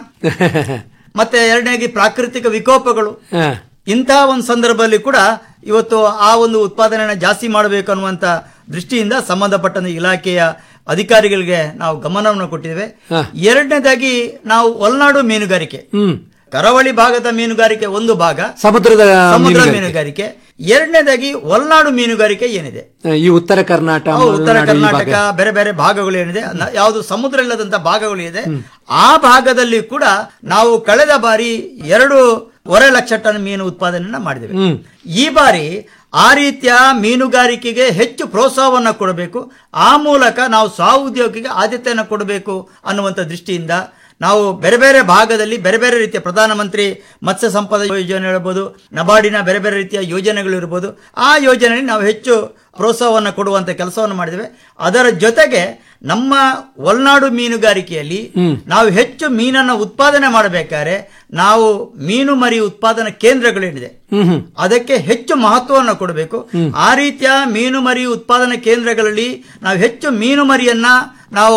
ಮತ್ತೆ ಎರಡನೇಗೆ ಪ್ರಾಕೃತಿಕ ವಿಕೋಪಗಳು ಇಂತಹ ಒಂದು ಸಂದರ್ಭದಲ್ಲಿ ಕೂಡ ಇವತ್ತು ಆ ಒಂದು ಉತ್ಪಾದನೆಯನ್ನು ಜಾಸ್ತಿ ಮಾಡಬೇಕು ಅನ್ನುವಂತ ದೃಷ್ಟಿಯಿಂದ ಸಂಬಂಧಪಟ್ಟ ಇಲಾಖೆಯ ಅಧಿಕಾರಿಗಳಿಗೆ ನಾವು ಗಮನವನ್ನು ಕೊಟ್ಟಿದ್ದೇವೆ ಎರಡನೇದಾಗಿ ನಾವು ಒಳನಾಡು ಮೀನುಗಾರಿಕೆ ಕರಾವಳಿ ಭಾಗದ ಮೀನುಗಾರಿಕೆ ಒಂದು ಭಾಗ ಸಮುದ್ರದ ಸಮುದ್ರ ಮೀನುಗಾರಿಕೆ. ಮೀನುಗಾರಿಕೆ ಎರಡನೇದಾಗಿ ಒಳನಾಡು ಮೀನುಗಾರಿಕೆ ಏನಿದೆ ಈ ಉತ್ತರ ಕರ್ನಾಟಕ ಹೌದು, ಉತ್ತರ ಮಲೆನಾಡು ಈ ಕರ್ನಾಟಕ ಭಾಗ. ಬೇರೆ ಬೇರೆ ಭಾಗಗಳು ಏನಿದೆ ನ- ಯಾವುದು ಸಮುದ್ರ ಇಲ್ಲದಂತ ಭಾಗಗಳು ಇದೆ ಆ ಭಾಗದಲ್ಲಿ ಕೂಡ ನಾವು ಕಳೆದ ಬಾರಿ ಎರಡು ಒರೆ ಲಕ್ಷ ಟನ್ ಮೀನು ಉತ್ಪಾದನೆಯನ್ನ ಮಾಡಿದ್ದೇವೆ ಈ ಬಾರಿ ಆ ರೀತಿಯ ಮೀನುಗಾರಿಕೆಗೆ ಹೆಚ್ಚು ಪ್ರೋತ್ಸಾಹವನ್ನ ಕೊಡಬೇಕು ಆ ಮೂಲಕ ನಾವು ಸ್ವಾಉದ್ಯೋಗಿಗೆ ಆದ್ಯತೆಯನ್ನು ಕೊಡಬೇಕು ಅನ್ನುವಂಥ ದೃಷ್ಟಿಯಿಂದ ನಾವು ಬೇರೆ ಬೇರೆ ಭಾಗದಲ್ಲಿ ಬೇರೆ ಬೇರೆ ರೀತಿಯ ಪ್ರಧಾನಮಂತ್ರಿ ಮತ್ಸ್ಯ ಸಂಪದ ಯೋಜನೆ ಇರಬಹುದು ನಬಾರ್ಡಿನ ಬೇರೆ ಬೇರೆ ರೀತಿಯ ಯೋಜನೆಗಳು ಇರಬಹುದು ಆ ಯೋಜನೆಯಲ್ಲಿ ನಾವು ಹೆಚ್ಚು ಪ್ರೋತ್ಸಾಹವನ್ನು ಕೊಡುವಂತ ಕೆಲಸವನ್ನು ಮಾಡಿದ್ದೇವೆ ಅದರ ಜೊತೆಗೆ ನಮ್ಮ ಒಳನಾಡು ಮೀನುಗಾರಿಕೆಯಲ್ಲಿ ನಾವು ಹೆಚ್ಚು ಮೀನನ್ನು ಉತ್ಪಾದನೆ ಮಾಡಬೇಕಾದ್ರೆ ನಾವು ಮೀನು ಮರಿ ಉತ್ಪಾದನಾ ಕೇಂದ್ರಗಳೇನಿದೆ ಅದಕ್ಕೆ ಹೆಚ್ಚು ಮಹತ್ವವನ್ನು ಕೊಡಬೇಕು ಆ ರೀತಿಯ ಮೀನು ಮರಿ ಉತ್ಪಾದನಾ ಕೇಂದ್ರಗಳಲ್ಲಿ ನಾವು ಹೆಚ್ಚು ಮೀನು ಮರಿಯನ್ನ ನಾವು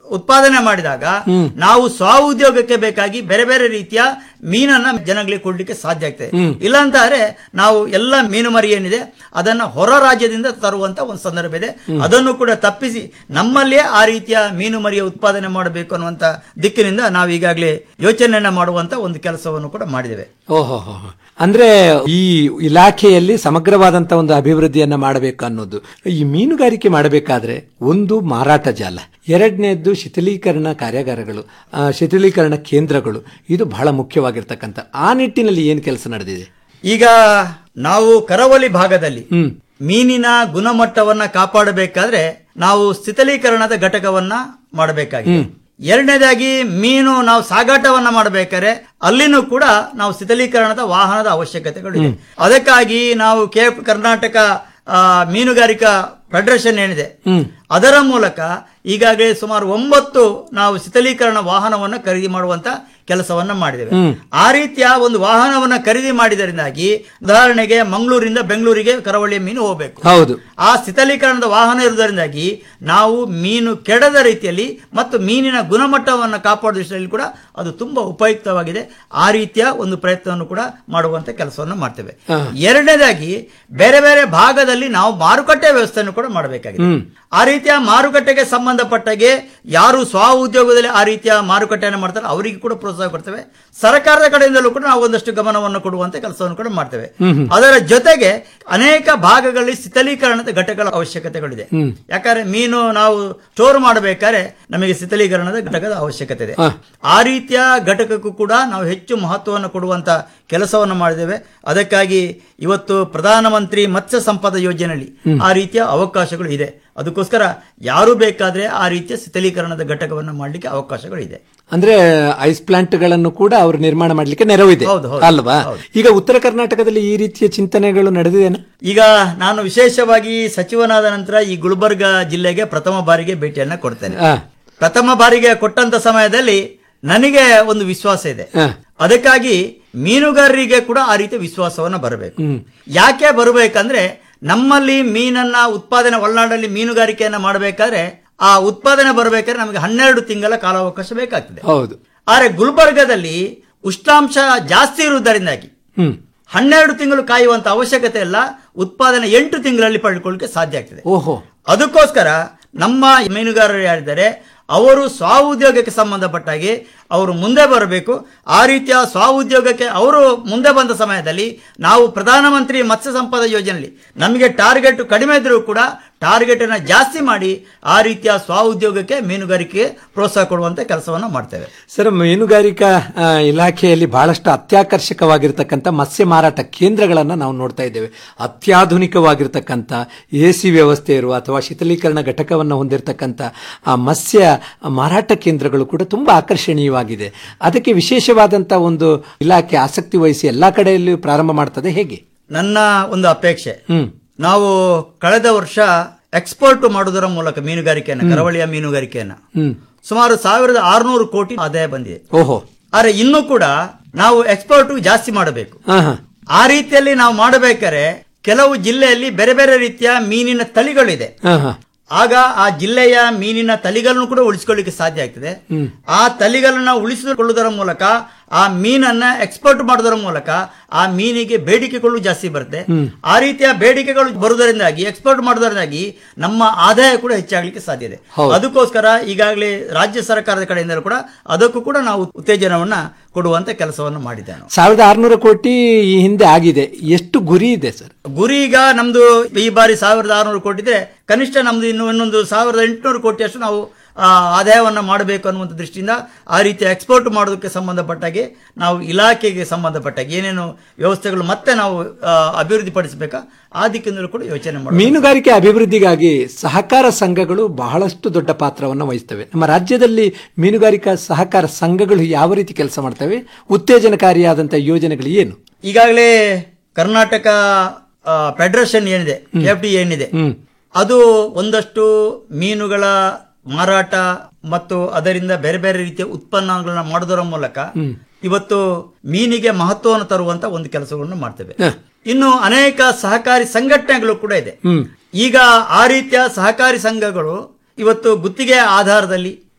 ಉತ್ಪಾದನೆ ಮಾಡಿದಾಗ ನಾವು ಸ್ವ ಉದ್ಯೋಗಕ್ಕೆ ಬೇಕಾಗಿ ಬೇರೆ ಬೇರೆ ರೀತಿಯ ಮೀನನ್ನ ಜನಗಳಿಗೆ ಕೊಡ್ಲಿಕ್ಕೆ ಸಾಧ್ಯ ಆಗ್ತದೆ ಹ್ಮ್. ಇಲ್ಲಾಂತಾರೆ ನಾವು ಎಲ್ಲ ಮೀನು ಮರಿ ಏನಿದೆ ಅದನ್ನ ಹೊರ ರಾಜ್ಯದಿಂದ ತರುವಂತ ಒಂದು ಸಂದರ್ಭ ಇದೆ ಹ್ಮ್. ಅದನ್ನು ಕೂಡ ತಪ್ಪಿಸಿ ನಮ್ಮಲ್ಲಿಯೇ ಆ ರೀತಿಯ ಮೀನು ಮರಿಯ ಉತ್ಪಾದನೆ ಮಾಡಬೇಕು ಅನ್ನುವಂತ ದಿಕ್ಕಿನಿಂದ ನಾವು ಈಗಾಗಲೇ ಯೋಚನೆಯನ್ನ ಮಾಡುವಂತ ಒಂದು ಕೆಲಸವನ್ನು ಕೂಡ ಮಾಡಿದ್ದೇವೆ ಓಹೋ ಅಂದ್ರೆ ಈ ಇಲಾಖೆಯಲ್ಲಿ ಸಮಗ್ರವಾದಂತ ಒಂದು ಅಭಿವೃದ್ಧಿಯನ್ನ ಮಾಡಬೇಕು ಅನ್ನೋದು ಈ ಮೀನುಗಾರಿಕೆ ಮಾಡಬೇಕಾದ್ರೆ ಒಂದು ಮಾರಾಟ ಜಾಲ ಎರಡನೇದ್ದು ಶಿಥಿಲೀಕರಣ ಕಾರ್ಯಾಗಾರಗಳು ಆ, ಶಿಥಿಲೀಕರಣ ಕೇಂದ್ರಗಳು ಇದು ಬಹಳ ಮುಖ್ಯವಾಗಿರ್ತಕ್ಕಂಥ ಆ ನಿಟ್ಟಿನಲ್ಲಿ ಏನು ಕೆಲಸ ನಡೆದಿದೆ ಈಗ ನಾವು ಕರಾವಳಿ ಭಾಗದಲ್ಲಿ ಮೀನಿನ ಗುಣಮಟ್ಟವನ್ನ ಕಾಪಾಡಬೇಕಾದ್ರೆ ನಾವು ಸ್ಥಿತಲೀಕರಣದ ಘಟಕವನ್ನ ಮಾಡಬೇಕಾಗಿದೆ ಎರಡನೇದಾಗಿ ಮೀನು ನಾವು ಸಾಗಾಟವನ್ನ ಮಾಡಬೇಕಾದ್ರೆ ಅಲ್ಲಿನೂ ಕೂಡ ನಾವು ಶಿಥಲೀಕರಣದ ವಾಹನದ ಅವಶ್ಯಕತೆಗಳಿದೆ ಅದಕ್ಕಾಗಿ ನಾವು ಕೆ ಕರ್ನಾಟಕ ಆ, ಮೀನುಗಾರಿಕಾ ಫೆಡರೇಷನ್ ಏನಿದೆ ಅದರ ಮೂಲಕ ಈಗಾಗಲೇ ಸುಮಾರು ಒಂಬತ್ತು ನಾವು ಶಿಥಲೀಕರಣ ವಾಹನವನ್ನು ಖರೀದಿ ಮಾಡುವಂತ ಕೆಲಸವನ್ನ ಮಾಡಿದ್ದೇವೆ ಹ್ಮ್. ಆ ರೀತಿಯ ಒಂದು ವಾಹನವನ್ನ ಖರೀದಿ ಮಾಡಿದರಿಂದಾಗಿ ಉದಾಹರಣೆಗೆ ಮಂಗಳೂರಿಂದ ಬೆಂಗಳೂರಿಗೆ ಕರಾವಳಿಯ ಮೀನು ಹೋಗಬೇಕು ಹೌದು ಆ ಶಿಥಲೀಕರಣದ ವಾಹನ ಇರುವುದರಿಂದಾಗಿ ನಾವು ಮೀನು ಕೆಡದ ರೀತಿಯಲ್ಲಿ ಮತ್ತು ಮೀನಿನ ಗುಣಮಟ್ಟವನ್ನು ಕಾಪಾಡುವ ದೃಷ್ಟಿಯಲ್ಲಿ ಕೂಡ ಅದು ತುಂಬಾ ಉಪಯುಕ್ತವಾಗಿದೆ ಆ ರೀತಿಯ ಒಂದು ಪ್ರಯತ್ನವನ್ನು ಕೂಡ ಮಾಡುವಂತ ಕೆಲಸವನ್ನು ಮಾಡ್ತೇವೆ ಹಾ. ಎರಡನೇದಾಗಿ ಬೇರೆ ಬೇರೆ ಭಾಗದಲ್ಲಿ ನಾವು ಮಾರುಕಟ್ಟೆ ವ್ಯವಸ್ಥೆಯನ್ನು ಕೂಡ ಮಾಡಬೇಕಾಗಿದೆ ಹ್ಮ್. ಆ ರೀತಿಯ ಮಾರುಕಟ್ಟೆಗೆ ಸಂಬಂಧಪಟ್ಟಾಗೆ ಯಾರು ಸ್ವ ಉದ್ಯೋಗದಲ್ಲಿ ಆ ರೀತಿಯ ಮಾರುಕಟ್ಟೆಯನ್ನು ಮಾಡ್ತಾರೆ ಅವರಿಗೆ ಕೂಡ ಪ್ರೋತ್ಸಾಹ ಕೊಡ್ತೇವೆ ಸರ್ಕಾರದ ಕಡೆಯಿಂದಲೂ ಕೂಡ ನಾವು ಒಂದಷ್ಟು ಗಮನವನ್ನು ಕೊಡುವಂತ ಕೆಲಸವನ್ನು ಕೂಡ ಮಾಡ್ತೇವೆ ಹ್ಮ್ ಹ್ಮ್. ಅದರ ಜೊತೆಗೆ ಅನೇಕ ಭಾಗಗಳಲ್ಲಿ ಶಿಥಲೀಕರಣದ ಘಟಕಗಳ ಅವಶ್ಯಕತೆಗಳಿದೆ ಹ್ಮ್. ಯಾಕಂದ್ರೆ ಮೀನು ನಾವು ಸ್ಟೋರ್ ಮಾಡಬೇಕಾದ್ರೆ ನಮಗೆ ಶಿಥಲೀಕರಣದ ಘಟಕದ ಅವಶ್ಯಕತೆ ಇದೆ ಹಾ. ಆ ರೀತಿಯ ಘಟಕಕ್ಕೂ ಕೂಡ ನಾವು ಹೆಚ್ಚು ಮಹತ್ವವನ್ನು ಕೊಡುವಂತ ಕೆಲಸವನ್ನು ಮಾಡಿದ್ದೇವೆ ಅದಕ್ಕಾಗಿ ಇವತ್ತು ಪ್ರಧಾನಮಂತ್ರಿ ಮತ್ಸ್ಯ ಸಂಪದ ಯೋಜನೆಯಲ್ಲಿ ಹ್ಮ್. ಆ ರೀತಿಯ ಅವಕಾಶಗಳು ಇದೆ ಅದಕ್ಕೋಸ್ಕರ ಯಾರು ಬೇಕಾದ್ರೆ ಆ ರೀತಿಯ ಶಿಥಲೀಕರಣದ ಘಟಕವನ್ನು ಮಾಡಲಿಕ್ಕೆ ಅವಕಾಶಗಳಿದೆ ಅಂದ್ರೆ ಐಸ್ ಪ್ಲಾಂಟ್ಗಳನ್ನು ಕೂಡ ಅವರು ನಿರ್ಮಾಣ ಮಾಡಲಿಕ್ಕೆ ನೆರವಿದೆ ಹೌದು, ಹೌದು. ಅಲ್ವಾ ಹೌದು. ಈಗ ಉತ್ತರ ಕರ್ನಾಟಕದಲ್ಲಿ ಈ ರೀತಿಯ ಚಿಂತನೆಗಳು ನಡೆದಿದೆನಾ ಈಗ ನಾನು ವಿಶೇಷವಾಗಿ ಸಚಿವನಾದ ನಂತರ ಈ ಗುಲ್ಬರ್ಗ ಜಿಲ್ಲೆಗೆ ಪ್ರಥಮ ಬಾರಿಗೆ ಭೇಟಿಯನ್ನ ಕೊಡ್ತೇನೆ ಆ, ಪ್ರಥಮ ಬಾರಿಗೆ ಕೊಟ್ಟಂತ ಸಮಯದಲ್ಲಿ ನನಗೆ ಒಂದು ವಿಶ್ವಾಸ ಇದೆ ಆ, ಅದಕ್ಕಾಗಿ ಮೀನುಗಾರರಿಗೆ ಕೂಡ ಆ ರೀತಿಯ ವಿಶ್ವಾಸವನ್ನ ಬರಬೇಕು ಹ್ಮ್. ಯಾಕೆ ಬರಬೇಕಂದ್ರೆ ನಮ್ಮಲ್ಲಿ ಮೀನನ್ನ ಉತ್ಪಾದನೆ ಒಳನಾಡಲ್ಲಿ ಮೀನುಗಾರಿಕೆಯನ್ನ ಮಾಡಬೇಕಾದ್ರೆ ಆ ಉತ್ಪಾದನೆ ಬರಬೇಕಾದ್ರೆ ನಮಗೆ ಹನ್ನೆರಡು ತಿಂಗಳ ಕಾಲಾವಕಾಶ ಬೇಕಾಗ್ತದೆ ಹೌದು ಆದರೆ ಗುಲ್ಬರ್ಗದಲ್ಲಿ ಉಷ್ಣಾಂಶ ಜಾಸ್ತಿ ಇರುವುದರಿಂದಾಗಿ ಹ್ಮ್ ಹನ್ನೆರಡು ತಿಂಗಳು ಕಾಯುವಂತ ಅವಶ್ಯಕತೆ ಇಲ್ಲ ಉತ್ಪಾದನೆ ಎಂಟು ತಿಂಗಳಲ್ಲಿ ಪಡೆದುಕೊಳ್ಳಿಕ್ಕೆ ಸಾಧ್ಯ ಆಗ್ತದೆ ಓಹೋ ಅದಕ್ಕೋಸ್ಕರ ನಮ್ಮ ಮೀನುಗಾರರು ಯಾರಿದ್ದಾರೆ ಅವರು ಸ್ವ ಉದ್ಯೋಗಕ್ಕೆ ಸಂಬಂಧಪಟ್ಟಾಗಿ ಅವರು ಮುಂದೆ ಬರಬೇಕು ಆ ರೀತಿಯ ಸ್ವ ಉದ್ಯೋಗಕ್ಕೆ ಅವರು ಮುಂದೆ ಬಂದ ಸಮಯದಲ್ಲಿ ನಾವು ಪ್ರಧಾನಮಂತ್ರಿ ಮತ್ಸ್ಯ ಸಂಪದ ಯೋಜನೆಯಲ್ಲಿ ನಮಗೆ ಟಾರ್ಗೆಟ್ ಕಡಿಮೆ ಇದ್ರೂ ಕೂಡ ಟಾರ್ಗೆಟ್ ಅನ್ನ ಜಾಸ್ತಿ ಮಾಡಿ ಆ ರೀತಿಯ ಸ್ವ ಉದ್ಯೋಗಕ್ಕೆ ಮೀನುಗಾರಿಕೆಗೆ ಪ್ರೋತ್ಸಾಹ ಕೊಡುವಂತ ಕೆಲಸವನ್ನು ಮಾಡ್ತೇವೆ ಸರ್ ಮೀನುಗಾರಿಕಾ ಆ, ಇಲಾಖೆಯಲ್ಲಿ ಬಹಳಷ್ಟು ಅತ್ಯಾಕರ್ಷಕವಾಗಿರ್ತಕ್ಕಂಥ ಮತ್ಸ್ಯ ಮಾರಾಟ ಕೇಂದ್ರಗಳನ್ನ ನಾವು ನೋಡ್ತಾ ಇದ್ದೇವೆ ಅತ್ಯಾಧುನಿಕವಾಗಿರ್ತಕ್ಕಂಥ ಎ ಸಿ ವ್ಯವಸ್ಥೆ ಇರುವ ಅಥವಾ ಶೀತಲೀಕರಣ ಘಟಕವನ್ನು ಹೊಂದಿರತಕ್ಕಂಥ ಆ ಮತ್ಸ್ಯ ಮಾರಾಟ ಕೇಂದ್ರಗಳು ಕೂಡ ತುಂಬಾ ಆಕರ್ಷಣೀಯವಾಗಿದೆ ಅದಕ್ಕೆ ವಿಶೇಷವಾದಂತ ಒಂದು ಇಲಾಖೆ ಆಸಕ್ತಿ ವಹಿಸಿ ಎಲ್ಲಾ ಕಡೆಯಲ್ಲಿಯೂ ಪ್ರಾರಂಭ ಮಾಡ್ತದೆ ಹೇಗೆ ನನ್ನ ಒಂದು ಅಪೇಕ್ಷೆ ಹ್ಮ್ ನಾವು ಕಳೆದ ವರ್ಷ ಎಕ್ಸ್ಪೋರ್ಟ್ ಮಾಡುವುದರ ಮೂಲಕ ಮೀನುಗಾರಿಕೆಯನ್ನ ಕರಾವಳಿಯ ಮೀನುಗಾರಿಕೆಯನ್ನ ಹ್ಮ್ ಸುಮಾರು ಸಾವಿರದ ಆರುನೂರು ಕೋಟಿ ಆದಾಯ ಬಂದಿದೆ ಓಹೋ ಆದರೆ ಇನ್ನೂ ಕೂಡ ನಾವು ಎಕ್ಸ್ಪೋರ್ಟ್ ಜಾಸ್ತಿ ಮಾಡಬೇಕು ಹಾ ಹಾ ಆ ರೀತಿಯಲ್ಲಿ ನಾವು ಮಾಡಬೇಕಾದ್ರೆ ಕೆಲವು ಜಿಲ್ಲೆಯಲ್ಲಿ ಬೇರೆ ಬೇರೆ ರೀತಿಯ ಮೀನಿನ ತಳಿಗಳಿದೆ ಹಾ ಹಾ ಆಗ ಆ ಜಿಲ್ಲೆಯ ಮೀನಿನ ತಳಿಗಳನ್ನು ಕೂಡ ಉಳಿಸಿಕೊಳ್ಳಿಕ್ಕೆ ಸಾಧ್ಯ ಆಗ್ತದೆ ಹ್ಮ್ ಆ ತಳಿಗಳನ್ನ ಉಳಿಸಿಕೊಳ್ಳುವುದರ ಮೂಲಕ ಆ ಮೀನನ್ನ ಎಕ್ಸ್ಪೋರ್ಟ್ ಮಾಡೋದರ ಮೂಲಕ ಆ ಮೀನಿಗೆ ಬೇಡಿಕೆಗಳು ಜಾಸ್ತಿ ಬರುತ್ತೆ ಹ್ಮ್. ಆ ರೀತಿಯ ಬೇಡಿಕೆಗಳು ಬರುವುದರಿಂದಾಗಿ ಎಕ್ಸ್ಪೋರ್ಟ್ ಮಾಡೋದರಿಂದಾಗಿ ನಮ್ಮ ಆದಾಯ ಕೂಡ ಹೆಚ್ಚಾಗಲಿಕ್ಕೆ ಸಾಧ್ಯ ಇದೆ ಹೌದು. ಅದಕ್ಕೋಸ್ಕರ ಈಗಾಗಲೇ ರಾಜ್ಯ ಸರ್ಕಾರದ ಕಡೆಯಿಂದಲೂ ಕೂಡ ಅದಕ್ಕೂ ಕೂಡ ನಾವು ಉತ್ತೇಜನವನ್ನ ಕೊಡುವಂತ ಕೆಲಸವನ್ನು ಮಾಡಿದ್ದೇವೆ ನಾವು. ಸಾವಿರದ ಆರುನೂರು ಕೋಟಿ ಈ ಹಿಂದೆ ಆಗಿದೆ ಎಷ್ಟು ಗುರಿ ಇದೆ ಸರ್ ಗುರಿ ಈಗ ನಮ್ದು ಈ ಬಾರಿ ಸಾವಿರದ ಆರುನೂರು ಕೋಟಿ ಇದ್ರೆ ಕನಿಷ್ಠ ನಮ್ದು ಇನ್ನು ಇನ್ನೊಂದು ಸಾವಿರದ ಎಂಟುನೂರು ಕೋಟಿಯಷ್ಟು ನಾವು ಆ, ಆದಾಯವನ್ನ ಮಾಡಬೇಕು ಅನ್ನುವಂಥ ದೃಷ್ಟಿಯಿಂದ ಆ ರೀತಿ ಎಕ್ಸ್ಪೋರ್ಟ್ ಮಾಡೋದಕ್ಕೆ ಸಂಬಂಧಪಟ್ಟಾಗೆ ನಾವು ಇಲಾಖೆಗೆ ಸಂಬಂಧಪಟ್ಟಾಗೆ ಏನೇನು ವ್ಯವಸ್ಥೆಗಳು ಮತ್ತೆ ನಾವು ಆ, ಅಭಿವೃದ್ಧಿಪಡಿಸಬೇಕಾ ಆ ದಿಕ್ಕಿನಲ್ಲೂ ಕೂಡ ಯೋಚನೆ ಮಾಡಬೇಕು ಮೀನುಗಾರಿಕೆ ಅಭಿವೃದ್ಧಿಗಾಗಿ ಸಹಕಾರ ಸಂಘಗಳು ಬಹಳಷ್ಟು ದೊಡ್ಡ ಪಾತ್ರವನ್ನು ವಹಿಸ್ತವೆ ನಮ್ಮ ರಾಜ್ಯದಲ್ಲಿ ಮೀನುಗಾರಿಕಾ ಸಹಕಾರ ಸಂಘಗಳು ಯಾವ ರೀತಿ ಕೆಲಸ ಮಾಡ್ತವೆ ಉತ್ತೇಜನಕಾರಿಯಾದಂತಹ ಯೋಜನೆಗಳು ಏನು ಈಗಾಗಲೇ ಕರ್ನಾಟಕ ಆ, ಫೆಡರೇಷನ್ ಏನಿದೆ ಎಫ್ ಡಿ ಏನಿದೆ ಹ್ಮ್ ಅದು ಒಂದಷ್ಟು ಮೀನುಗಳ ಮಾರಾಟ ಮತ್ತು ಅದರಿಂದ ಬೇರೆ ಬೇರೆ ರೀತಿಯ ಉತ್ಪನ್ನಗಳನ್ನ ಮಾಡೋದರ ಮೂಲಕ ಹ್ಮ್. ಇವತ್ತು ಮೀನಿಗೆ ಮಹತ್ವವನ್ನು ತರುವಂತ ಒಂದು ಕೆಲಸವನ್ನು ಮಾಡ್ತೇವೆ ಹ. ಇನ್ನು ಅನೇಕ ಸಹಕಾರಿ ಸಂಘಟನೆಗಳು ಕೂಡ ಇದೆ ಹ್ಮ್ ಈಗ ಆ ರೀತಿಯ ಸಹಕಾರಿ ಸಂಘಗಳು ಇವತ್ತು ಗುತ್ತಿಗೆ ಆಧಾರದಲ್ಲಿ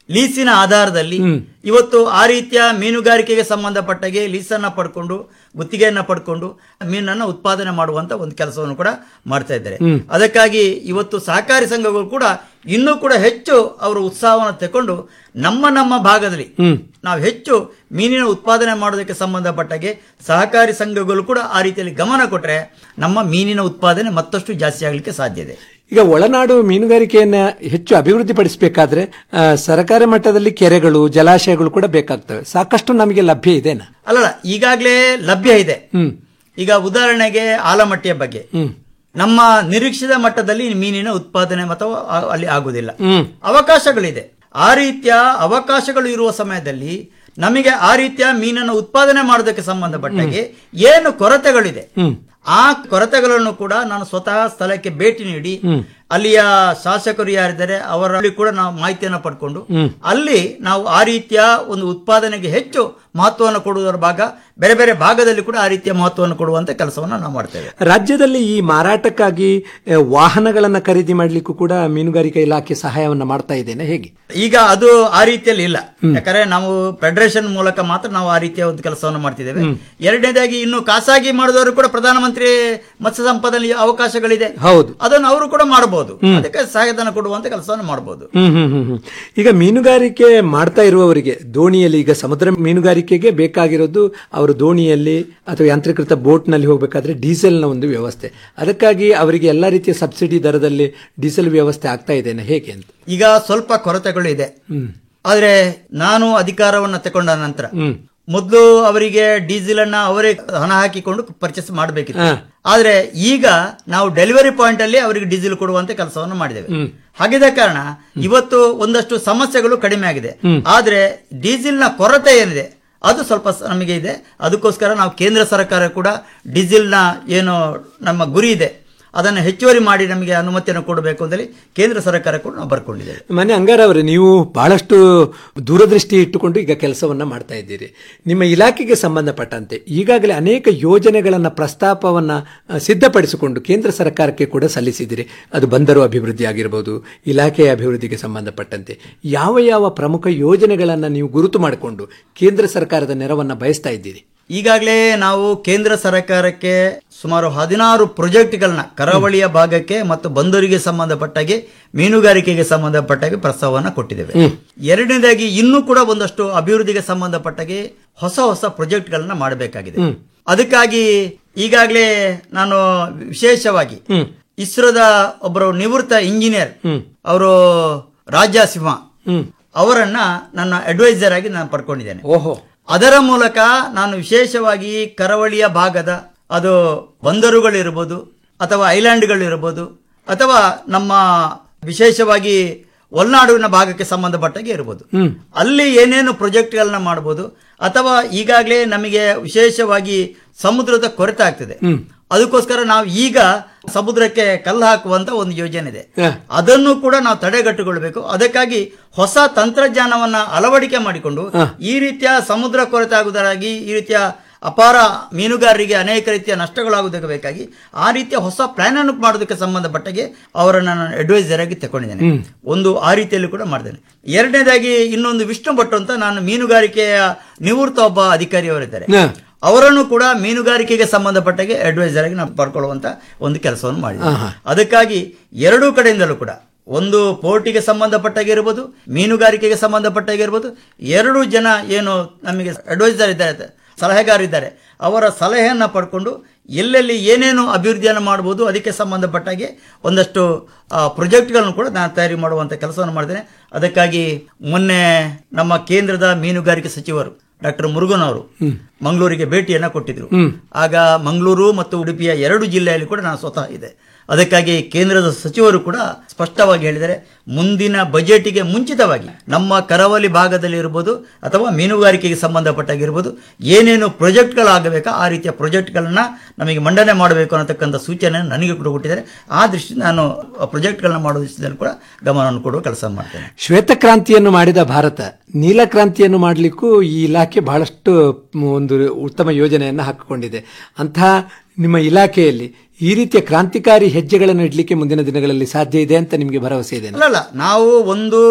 ಲೀಸಿನ ಆಧಾರದಲ್ಲಿ ಇವತ್ತು ಆ ರೀತಿಯ ಮೀನುಗಾರಿಕೆಗೆ ಸಂಬಂಧಪಟ್ಟಾಗೆ ಲೀಸನ್ನ ಪಡ್ಕೊಂಡು ಗುತ್ತಿಗೆಯನ್ನ ಪಡ್ಕೊಂಡು ಮೀನನ್ನ ಉತ್ಪಾದನೆ ಮಾಡುವಂತ ಒಂದು ಕೆಲಸವನ್ನು ಕೂಡ ಮಾಡ್ತಾ ಇದ್ದಾರೆ ಹ್ಮ್. ಅದಕ್ಕಾಗಿ ಇವತ್ತು ಸಹಕಾರಿ ಸಂಘಗಳು ಕೂಡ ಇನ್ನೂ ಕೂಡ ಹೆಚ್ಚು ಅವರು ಉತ್ಸಾಹವನ್ನು ತಕೊಂಡು ನಮ್ಮ ನಮ್ಮ ಭಾಗದಲ್ಲಿ ಹ್ಮ್ ನಾವು ಹೆಚ್ಚು ಮೀನಿನ ಉತ್ಪಾದನೆ ಮಾಡೋದಕ್ಕೆ ಸಂಬಂಧಪಟ್ಟಾಗೆ ಸಹಕಾರಿ ಸಂಘಗಳು ಕೂಡ ಆ ರೀತಿಯಲ್ಲಿ ಗಮನ ಕೊಟ್ಟರೆ ನಮ್ಮ ಮೀನಿನ ಉತ್ಪಾದನೆ ಮತ್ತಷ್ಟು ಜಾಸ್ತಿ ಆಗಲಿಕ್ಕೆ ಸಾಧ್ಯ ಇದೆ ಈಗ ಒಳನಾಡು ಮೀನುಗಾರಿಕೆಯನ್ನ ಹೆಚ್ಚು ಅಭಿವೃದ್ಧಿ ಪಡಿಸಬೇಕಾದ್ರೆ ಆ, ಸರ್ಕಾರಿ ಮಟ್ಟದಲ್ಲಿ ಕೆರೆಗಳು ಜಲಾಶಯಗಳು ಕೂಡ ಬೇಕಾಗ್ತವೆ ಸಾಕಷ್ಟು ನಮಗೆ ಲಭ್ಯ ಇದೆನಾ ಅಲ್ಲಲ್ಲ ಈಗಾಗಲೇ ಲಭ್ಯ ಇದೆ ಹ್ಮ್ ಈಗ ಉದಾಹರಣೆಗೆ ಆಲಮಟ್ಟಿಯ ಬಗ್ಗೆ ಹ್ಮ್ ನಮ್ಮ ನಿರೀಕ್ಷಿತ ಮಟ್ಟದಲ್ಲಿ ಮೀನಿನ ಉತ್ಪಾದನೆ ಅಥವಾ ಆ- ಅಲ್ಲಿ ಆಗುವುದಿಲ್ಲ ಹ್ಮ್ ಅವಕಾಶಗಳಿದೆ ಆ ರೀತಿಯ ಅವಕಾಶಗಳು ಇರುವ ಸಮಯದಲ್ಲಿ ನಮಗೆ ಆ ರೀತಿಯ ಮೀನನ್ನು ಉತ್ಪಾದನೆ ಮಾಡೋದಕ್ಕೆ ಸಂಬಂಧಪಟ್ಟಾಗೆ ಏನು ಕೊರತೆಗಳಿದೆ ಹ್ಮ್ ಆ ಕೊರತೆಗಳನ್ನು ಕೂಡ ನಾನು ಸ್ವತಃ ಸ್ಥಳಕ್ಕೆ ಭೇಟಿ ನೀಡಿ ಹ್ಮ್. ಅಲ್ಲಿಯ ಶಾಸಕರು ಯಾರಿದ್ದಾರೆ ಅವರಲ್ಲಿ ಕೂಡ ನಾವು ಮಾಹಿತಿಯನ್ನು ಪಡ್ಕೊಂಡು ಹ್ಮ್. ಅಲ್ಲಿ ನಾವು ಆ ರೀತಿಯ ಒಂದು ಉತ್ಪಾದನೆಗೆ ಹೆಚ್ಚು ಮಹತ್ವವನ್ನು ಕೊಡುವುದರ ಭಾಗ ಬೇರೆ ಬೇರೆ ಭಾಗದಲ್ಲಿ ಕೂಡ ಆ ರೀತಿಯ ಮಹತ್ವವನ್ನು ಕೊಡುವಂತ ಕೆಲಸವನ್ನು ನಾವು ಮಾಡ್ತೇವೆ ರಾಜ್ಯದಲ್ಲಿ ಈ ಮಾರಾಟಕ್ಕಾಗಿ ಆ, ವಾಹನಗಳನ್ನ ಖರೀದಿ ಮಾಡ್ಲಿಕ್ಕೂ ಕೂಡ ಮೀನುಗಾರಿಕಾ ಇಲಾಖೆ ಸಹಾಯವನ್ನ ಮಾಡ್ತಾ ಇದ್ದೇನೆ ಹೇಗೆ ಈಗ ಅದು ಆ ರೀತಿಯಲ್ಲಿ ಇಲ್ಲ ಯಾಕಂದ್ರೆ ನಾವು ಫೆಡರೇಷನ್ ಮೂಲಕ ಮಾತ್ರ ನಾವು ಆ ರೀತಿಯ ಒಂದು ಕೆಲಸವನ್ನು ಮಾಡ್ತಿದ್ದೇವೆ ಹ್ಮ್. ಎರಡನೇದಾಗಿ ಇನ್ನು ಖಾಸಗಿ ಮಾಡಿದವರು ಕೂಡ ಪ್ರಧಾನಮಂತ್ರಿ ಮತ್ಸ್ಯ ಸಂಪದಲ್ಲಿ ಅವಕಾಶಗಳಿದೆ ಹೌದು ಅದನ್ನು ಅವರು ಕೂಡ ಮಾಡಬಹುದು ಹ್ಮ್. ಅದಕ್ಕೆ ಸಹಾಯಧನ ಕೊಡುವಂತ ಕೆಲಸವನ್ನು ಮಾಡಬಹುದು ಹ್ಮ್ ಹ್ಮ್ ಹ್ಮ್ ಹ್ಮ್. ಈಗ ಮೀನುಗಾರಿಕೆ ಮಾಡ್ತಾ ಇರುವವರಿಗೆ ದೋಣಿಯಲ್ಲಿ ಈಗ ಸಮುದ್ರ ಮೀನುಗಾರಿಕೆಗೆ ಬೇಕಾಗಿರೋದು ಅವರು ದೋಣಿಯಲ್ಲಿ ಅಥವಾ ಯಾಂತ್ರೀಕೃತ ಬೋಟ್ ನಲ್ಲಿ ಹೋಗಬೇಕಾದ್ರೆ ಡೀಸೆಲ್ನ ಒಂದು ವ್ಯವಸ್ಥೆ ಅದಕ್ಕಾಗಿ ಅವರಿಗೆ ಎಲ್ಲಾ ರೀತಿಯ ಸಬ್ಸಿಡಿ ದರದಲ್ಲಿ ಡೀಸೆಲ್ ವ್ಯವಸ್ಥೆ ಆಗ್ತಾ ಇದ್ದೇನೆ ಹೇಗೆ ಅಂತ ಈಗ ಸ್ವಲ್ಪ ಕೊರತೆಗಳು ಇದೆ ಹ್ಮ್ ಆದ್ರೆ ನಾನು ಅಧಿಕಾರವನ್ನು ತಗೊಂಡ ನಂತರ ಹ್ಮ್ ಮೊದಲು ಅವರಿಗೆ ಡೀಸೆಲ್ ಅನ್ನ ಅವರೇ ಹಣ ಹಾಕಿಕೊಂಡು ಪರ್ಚೇಸ್ ಮಾಡಬೇಕಿತ್ತು ಹಾ. ಆದ್ರೆ ಈಗ ನಾವು ಡೆಲಿವರಿ ಪಾಯಿಂಟ್ ಅಲ್ಲಿ ಅವರಿಗೆ ಡೀಸೆಲ್ ಕೊಡುವಂತ ಕೆಲಸವನ್ನು ಮಾಡಿದ್ದೇವೆ ಹ್ಮ್ ಹಾಗಿದ್ದ ಕಾರಣ ಇವತ್ತು ಒಂದಷ್ಟು ಸಮಸ್ಯೆಗಳು ಕಡಿಮೆ ಆಗಿದೆ ಹ್ಮ್. ಆದ್ರೆ ಡೀಸೆಲ್ ನ ಕೊರತೆ ಏನಿದೆ ಅದು ಸ್ವಲ್ಪ ಸ- ನಮಗೆ ಇದೆ ಅದಕ್ಕೋಸ್ಕರ ನಾವು ಕೇಂದ್ರ ಸರ್ಕಾರ ಕೂಡ ಡೀಸೆಲ್ ನ ಏನು ನಮ್ಮ ಗುರಿ ಇದೆ ಅದನ್ನು ಹೆಚ್ಚುವರಿ ಮಾಡಿ ನಮಗೆ ಅನುಮತಿಯನ್ನು ಕೊಡಬೇಕು ಅಂತೇಳಿ ಕೇಂದ್ರ ಸರ್ಕಾರ ಕೂಡ ನಾವು ಬರ್ಕೊಂಡಿದ್ದೇವೆ ಮನೆ ಅಂಗಾರ ಅವರೇ ನೀವು ಬಹಳಷ್ಟು ದೂರದೃಷ್ಟಿ ಇಟ್ಟುಕೊಂಡು ಈಗ ಕೆಲಸವನ್ನ ಮಾಡ್ತಾ ಇದ್ದೀರಿ ನಿಮ್ಮ ಇಲಾಖೆಗೆ ಸಂಬಂಧಪಟ್ಟಂತೆ ಈಗಾಗಲೇ ಅನೇಕ ಯೋಜನೆಗಳನ್ನ ಪ್ರಸ್ತಾಪವನ್ನ ಆ, ಸಿದ್ಧಪಡಿಸಿಕೊಂಡು ಕೇಂದ್ರ ಸರ್ಕಾರಕ್ಕೆ ಕೂಡ ಸಲ್ಲಿಸಿದಿರಿ ಅದು ಬಂದರು ಅಭಿವೃದ್ಧಿ ಆಗಿರಬಹುದು ಇಲಾಖೆಯ ಅಭಿವೃದ್ಧಿಗೆ ಸಂಬಂಧಪಟ್ಟಂತೆ ಯಾವ ಯಾವ ಪ್ರಮುಖ ಯೋಜನೆಗಳನ್ನ ನೀವು ಗುರುತು ಮಾಡಿಕೊಂಡು ಕೇಂದ್ರ ಸರ್ಕಾರದ ನೆರವನ್ನ ಬಯಸ್ತಾ ಇದ್ದೀರಿ ಈಗಾಗಲೇ ನಾವು ಕೇಂದ್ರ ಸರ್ಕಾರಕ್ಕೆ ಸುಮಾರು ಹದಿನಾರು ಪ್ರಾಜೆಕ್ಟ್ಗಳನ್ನ ಕರಾವಳಿಯ ಭಾಗಕ್ಕೆ ಮತ್ತು ಬಂದರಿಗೆ ಸಂಬಂಧಪಟ್ಟಾಗೆ ಮೀನುಗಾರಿಕೆಗೆ ಸಂಬಂಧಪಟ್ಟಾಗೆ ಪ್ರಸ್ತಾವವನ್ನು ಕೊಟ್ಟಿದ್ದೇವೆ ಹ್ಮ್. ಎರಡನೇದಾಗಿ ಇನ್ನೂ ಕೂಡ ಒಂದಷ್ಟು ಅಭಿವೃದ್ಧಿಗೆ ಸಂಬಂಧಪಟ್ಟಾಗೆ ಹೊಸ ಹೊಸ ಪ್ರಾಜೆಕ್ಟ್ಗಳನ್ನ ಮಾಡಬೇಕಾಗಿದೆ ಹ್ಮ್. ಅದಕ್ಕಾಗಿ ಈಗಾಗಲೇ ನಾನು ವಿಶೇಷವಾಗಿ ಹ್ಮ್. ಇಸ್ರೋದ ಒಬ್ಬರು ನಿವೃತ್ತ ಇಂಜಿನಿಯರ್ ಹ್ಮ್. ಅವರು ರಾಜಾ ಸಿಂಹ ಹ್ಮ್ ಅವರನ್ನ ನನ್ನ ಅಡ್ವೈಸರ್ ಆಗಿ ನಾನು ಪಡ್ಕೊಂಡಿದ್ದೇನೆ ಓಹೋ ಅದರ ಮೂಲಕ ನಾನು ವಿಶೇಷವಾಗಿ ಕರಾವಳಿಯ ಭಾಗದ ಅದು ಬಂದರುಗಳಿರ್ಬೋದು ಅಥವಾ ಐಲ್ಯಾಂಡ್ಗಳಿರ್ಬೋದು ಅಥವಾ ನಮ್ಮ ವಿಶೇಷವಾಗಿ ಒಳನಾಡಿನ ಭಾಗಕ್ಕೆ ಸಂಬಂಧಪಟ್ಟಾಗೆ ಇರ್ಬೋದು ಹ್ಮ್ ಅಲ್ಲಿ ಏನೇನು ಪ್ರಾಜೆಕ್ಟ್ಗಳನ್ನ ಮಾಡ್ಬೋದು ಅಥವಾ ಈಗಾಗಲೇ ನಮಗೆ ವಿಶೇಷವಾಗಿ ಸಮುದ್ರದ ಕೊರತೆ ಆಗ್ತಿದೆ ಹ್ಮ್ ಅದಕ್ಕೋಸ್ಕರ ನಾವು ಈಗ ಸಮುದ್ರಕ್ಕೆ ಕಲ್ಲು ಹಾಕುವಂತ ಒಂದು ಯೋಜನೆ ಇದೆ ಹ. ಅದನ್ನು ಕೂಡ ನಾವು ತಡೆಗಟ್ಟುಕೊಳ್ಬೇಕು ಅದಕ್ಕಾಗಿ ಹೊಸ ತಂತ್ರಜ್ಞಾನವನ್ನ ಅಳವಡಿಕೆ ಮಾಡಿಕೊಂಡು ಹ. ಈ ರೀತಿಯ ಸಮುದ್ರ ಕೊರತೆ ಆಗುವುದರಾಗಿ ಈ ರೀತಿಯ ಅಪಾರ ಮೀನುಗಾರರಿಗೆ ಅನೇಕ ರೀತಿಯ ನಷ್ಟಗಳಾಗುವುದಕ್ಕೆ ಬೇಕಾಗಿ ಆ ರೀತಿಯ ಹೊಸ ಪ್ಲಾನ್ ಅನ್ನು ಮಾಡೋದಕ್ಕೆ ಸಂಬಂಧಪಟ್ಟಾಗೆ ಅವರನ್ನು ನಾನು ಅಡ್ವೈಸರ್ ಆಗಿ ತಗೊಂಡಿದ್ದೇನೆ ಹ್ಮ್. ಒಂದು ಆ ರೀತಿಯಲ್ಲಿ ಕೂಡ ಮಾಡ್ತೇನೆ ಎರಡನೇದಾಗಿ ಇನ್ನೊಂದು ವಿಷ್ಣು ಭಟ್ ಅಂತ ನಾನು ಮೀನುಗಾರಿಕೆಯ ನಿವೃತ್ತ ಒಬ್ಬ ಅಧಿಕಾರಿಯವರಿದ್ದಾರೆ ಹ. ಅವರನ್ನು ಕೂಡ ಮೀನುಗಾರಿಕೆಗೆ ಸಂಬಂಧಪಟ್ಟಾಗೆ ಅಡ್ವೈಸರ್ ಆಗಿ ನಾವು ಪಡ್ಕೊಳ್ಳುವಂತ ಒಂದು ಕೆಲಸವನ್ನು ಮಾಡಿದ್ದೇವೆ ಆಹಾ. ಅದಕ್ಕಾಗಿ ಎರಡೂ ಕಡೆಯಿಂದಲೂ ಕೂಡ ಒಂದು ಪೋರ್ಟಿಗೆ ಸಂಬಂಧಪಟ್ಟಾಗಿರ್ಬೋದು ಮೀನುಗಾರಿಕೆಗೆ ಸಂಬಂಧಪಟ್ಟಾಗಿರ್ಬೋದು ಎರಡು ಜನ ಏನು ನಮಗೆ ಅಡ್ವೈಸರ್ ಇದ್ದಾರೆ ಸಲಹೆಗಾರಿದ್ದಾರೆ ಅವರ ಸಲಹೆಯನ್ನ ಪಡ್ಕೊಂಡು ಎಲ್ಲೆಲ್ಲಿ ಏನೇನು ಅಭಿವೃದ್ಧಿಯನ್ನು ಮಾಡಬಹುದು ಅದಕ್ಕೆ ಸಂಬಂಧಪಟ್ಟಾಗೆ ಒಂದಷ್ಟು ಪ್ರಾಜೆಕ್ಟ್ಗಳನ್ನು ಕೂಡ ನಾನು ತಯಾರಿ ಮಾಡುವಂತ ಕೆಲಸವನ್ನು ಮಾಡಿದ್ದೇನೆ ಅದಕ್ಕಾಗಿ ಮೊನ್ನೆ ನಮ್ಮ ಕೇಂದ್ರದ ಮೀನುಗಾರಿಕೆ ಸಚಿವರು ಡಾಕ್ಟರ್ ಮುರುಗನ್ ಅವರು ಮಂಗಳೂರಿಗೆ ಭೇಟಿಯನ್ನ ಕೊಟ್ಟಿದ್ರು ಹ್ಮ್. ಆಗ ಮಂಗಳೂರು ಮತ್ತು ಉಡುಪಿಯ ಎರಡು ಜಿಲ್ಲೆಯಲ್ಲಿ ಕೂಡ ನಾನು ಸ್ವತಃ ಇದೆ ಅದಕ್ಕಾಗಿ ಕೇಂದ್ರದ ಸಚಿವರು ಕೂಡ ಸ್ಪಷ್ಟವಾಗಿ ಹೇಳಿದರೆ ಮುಂದಿನ ಬಜೆಟ್ಗೆ ಮುಂಚಿತವಾಗಿ ನಮ್ಮ ಕರಾವಳಿ ಭಾಗದಲ್ಲಿ ಇರ್ಬೋದು ಅಥವಾ ಮೀನುಗಾರಿಕೆಗೆ ಸಂಬಂಧಪಟ್ಟಾಗಿರ್ಬೋದು ಏನೇನು ಪ್ರಾಜೆಕ್ಟ್ಗಳಾಗಬೇಕಾ ಆ ರೀತಿಯ ಪ್ರಾಜೆಕ್ಟ್ಗಳನ್ನ ನಮಗೆ ಮಂಡನೆ ಮಾಡಬೇಕು ಅನ್ನತಕ್ಕಂಥ ಸೂಚನೆ ನನಗೆ ಕೂಡ ಕೊಟ್ಟಿದ್ದಾರೆ ಆ ದೃಷ್ಟಿಯಿಂದ ನಾನು ಪ್ರಾಜೆಕ್ಟ್ಗಳನ್ನ ಮಾಡೋ ದೃಷ್ಟಿಯಲ್ಲಿ ಕೂಡ ಗಮನವನ್ನು ಕೊಡುವ ಕೆಲಸ ಮಾಡ್ತೇನೆ ಶ್ವೇತಕ್ರಾಂತಿಯನ್ನು ಮಾಡಿದ ಭಾರತ ನೀಲಕ್ರಾಂತಿಯನ್ನು ಮಾಡಲಿಕ್ಕೂ ಈ ಇಲಾಖೆ ಬಹಳಷ್ಟು ಒಂದು ಉತ್ತಮ ಯೋಜನೆಯನ್ನು ಹಾಕಿಕೊಂಡಿದೆ ಅಂತಹ ನಿಮ್ಮ ಇಲಾಖೆಯಲ್ಲಿ ಈ ರೀತಿಯ ಕ್ರಾಂತಿಕಾರಿ ಹೆಜ್ಜೆಗಳನ್ನು ಇಡ್ಲಿಕ್ಕೆ ಮುಂದಿನ ದಿನಗಳಲ್ಲಿ ಸಾಧ್ಯ ಇದೆ ಅಂತ ನಿಮಗೆ ಭರವಸೆ ಇದೆ ಅಲ್ಲ ಅಲ್ಲ ನಾವು ಒಂದು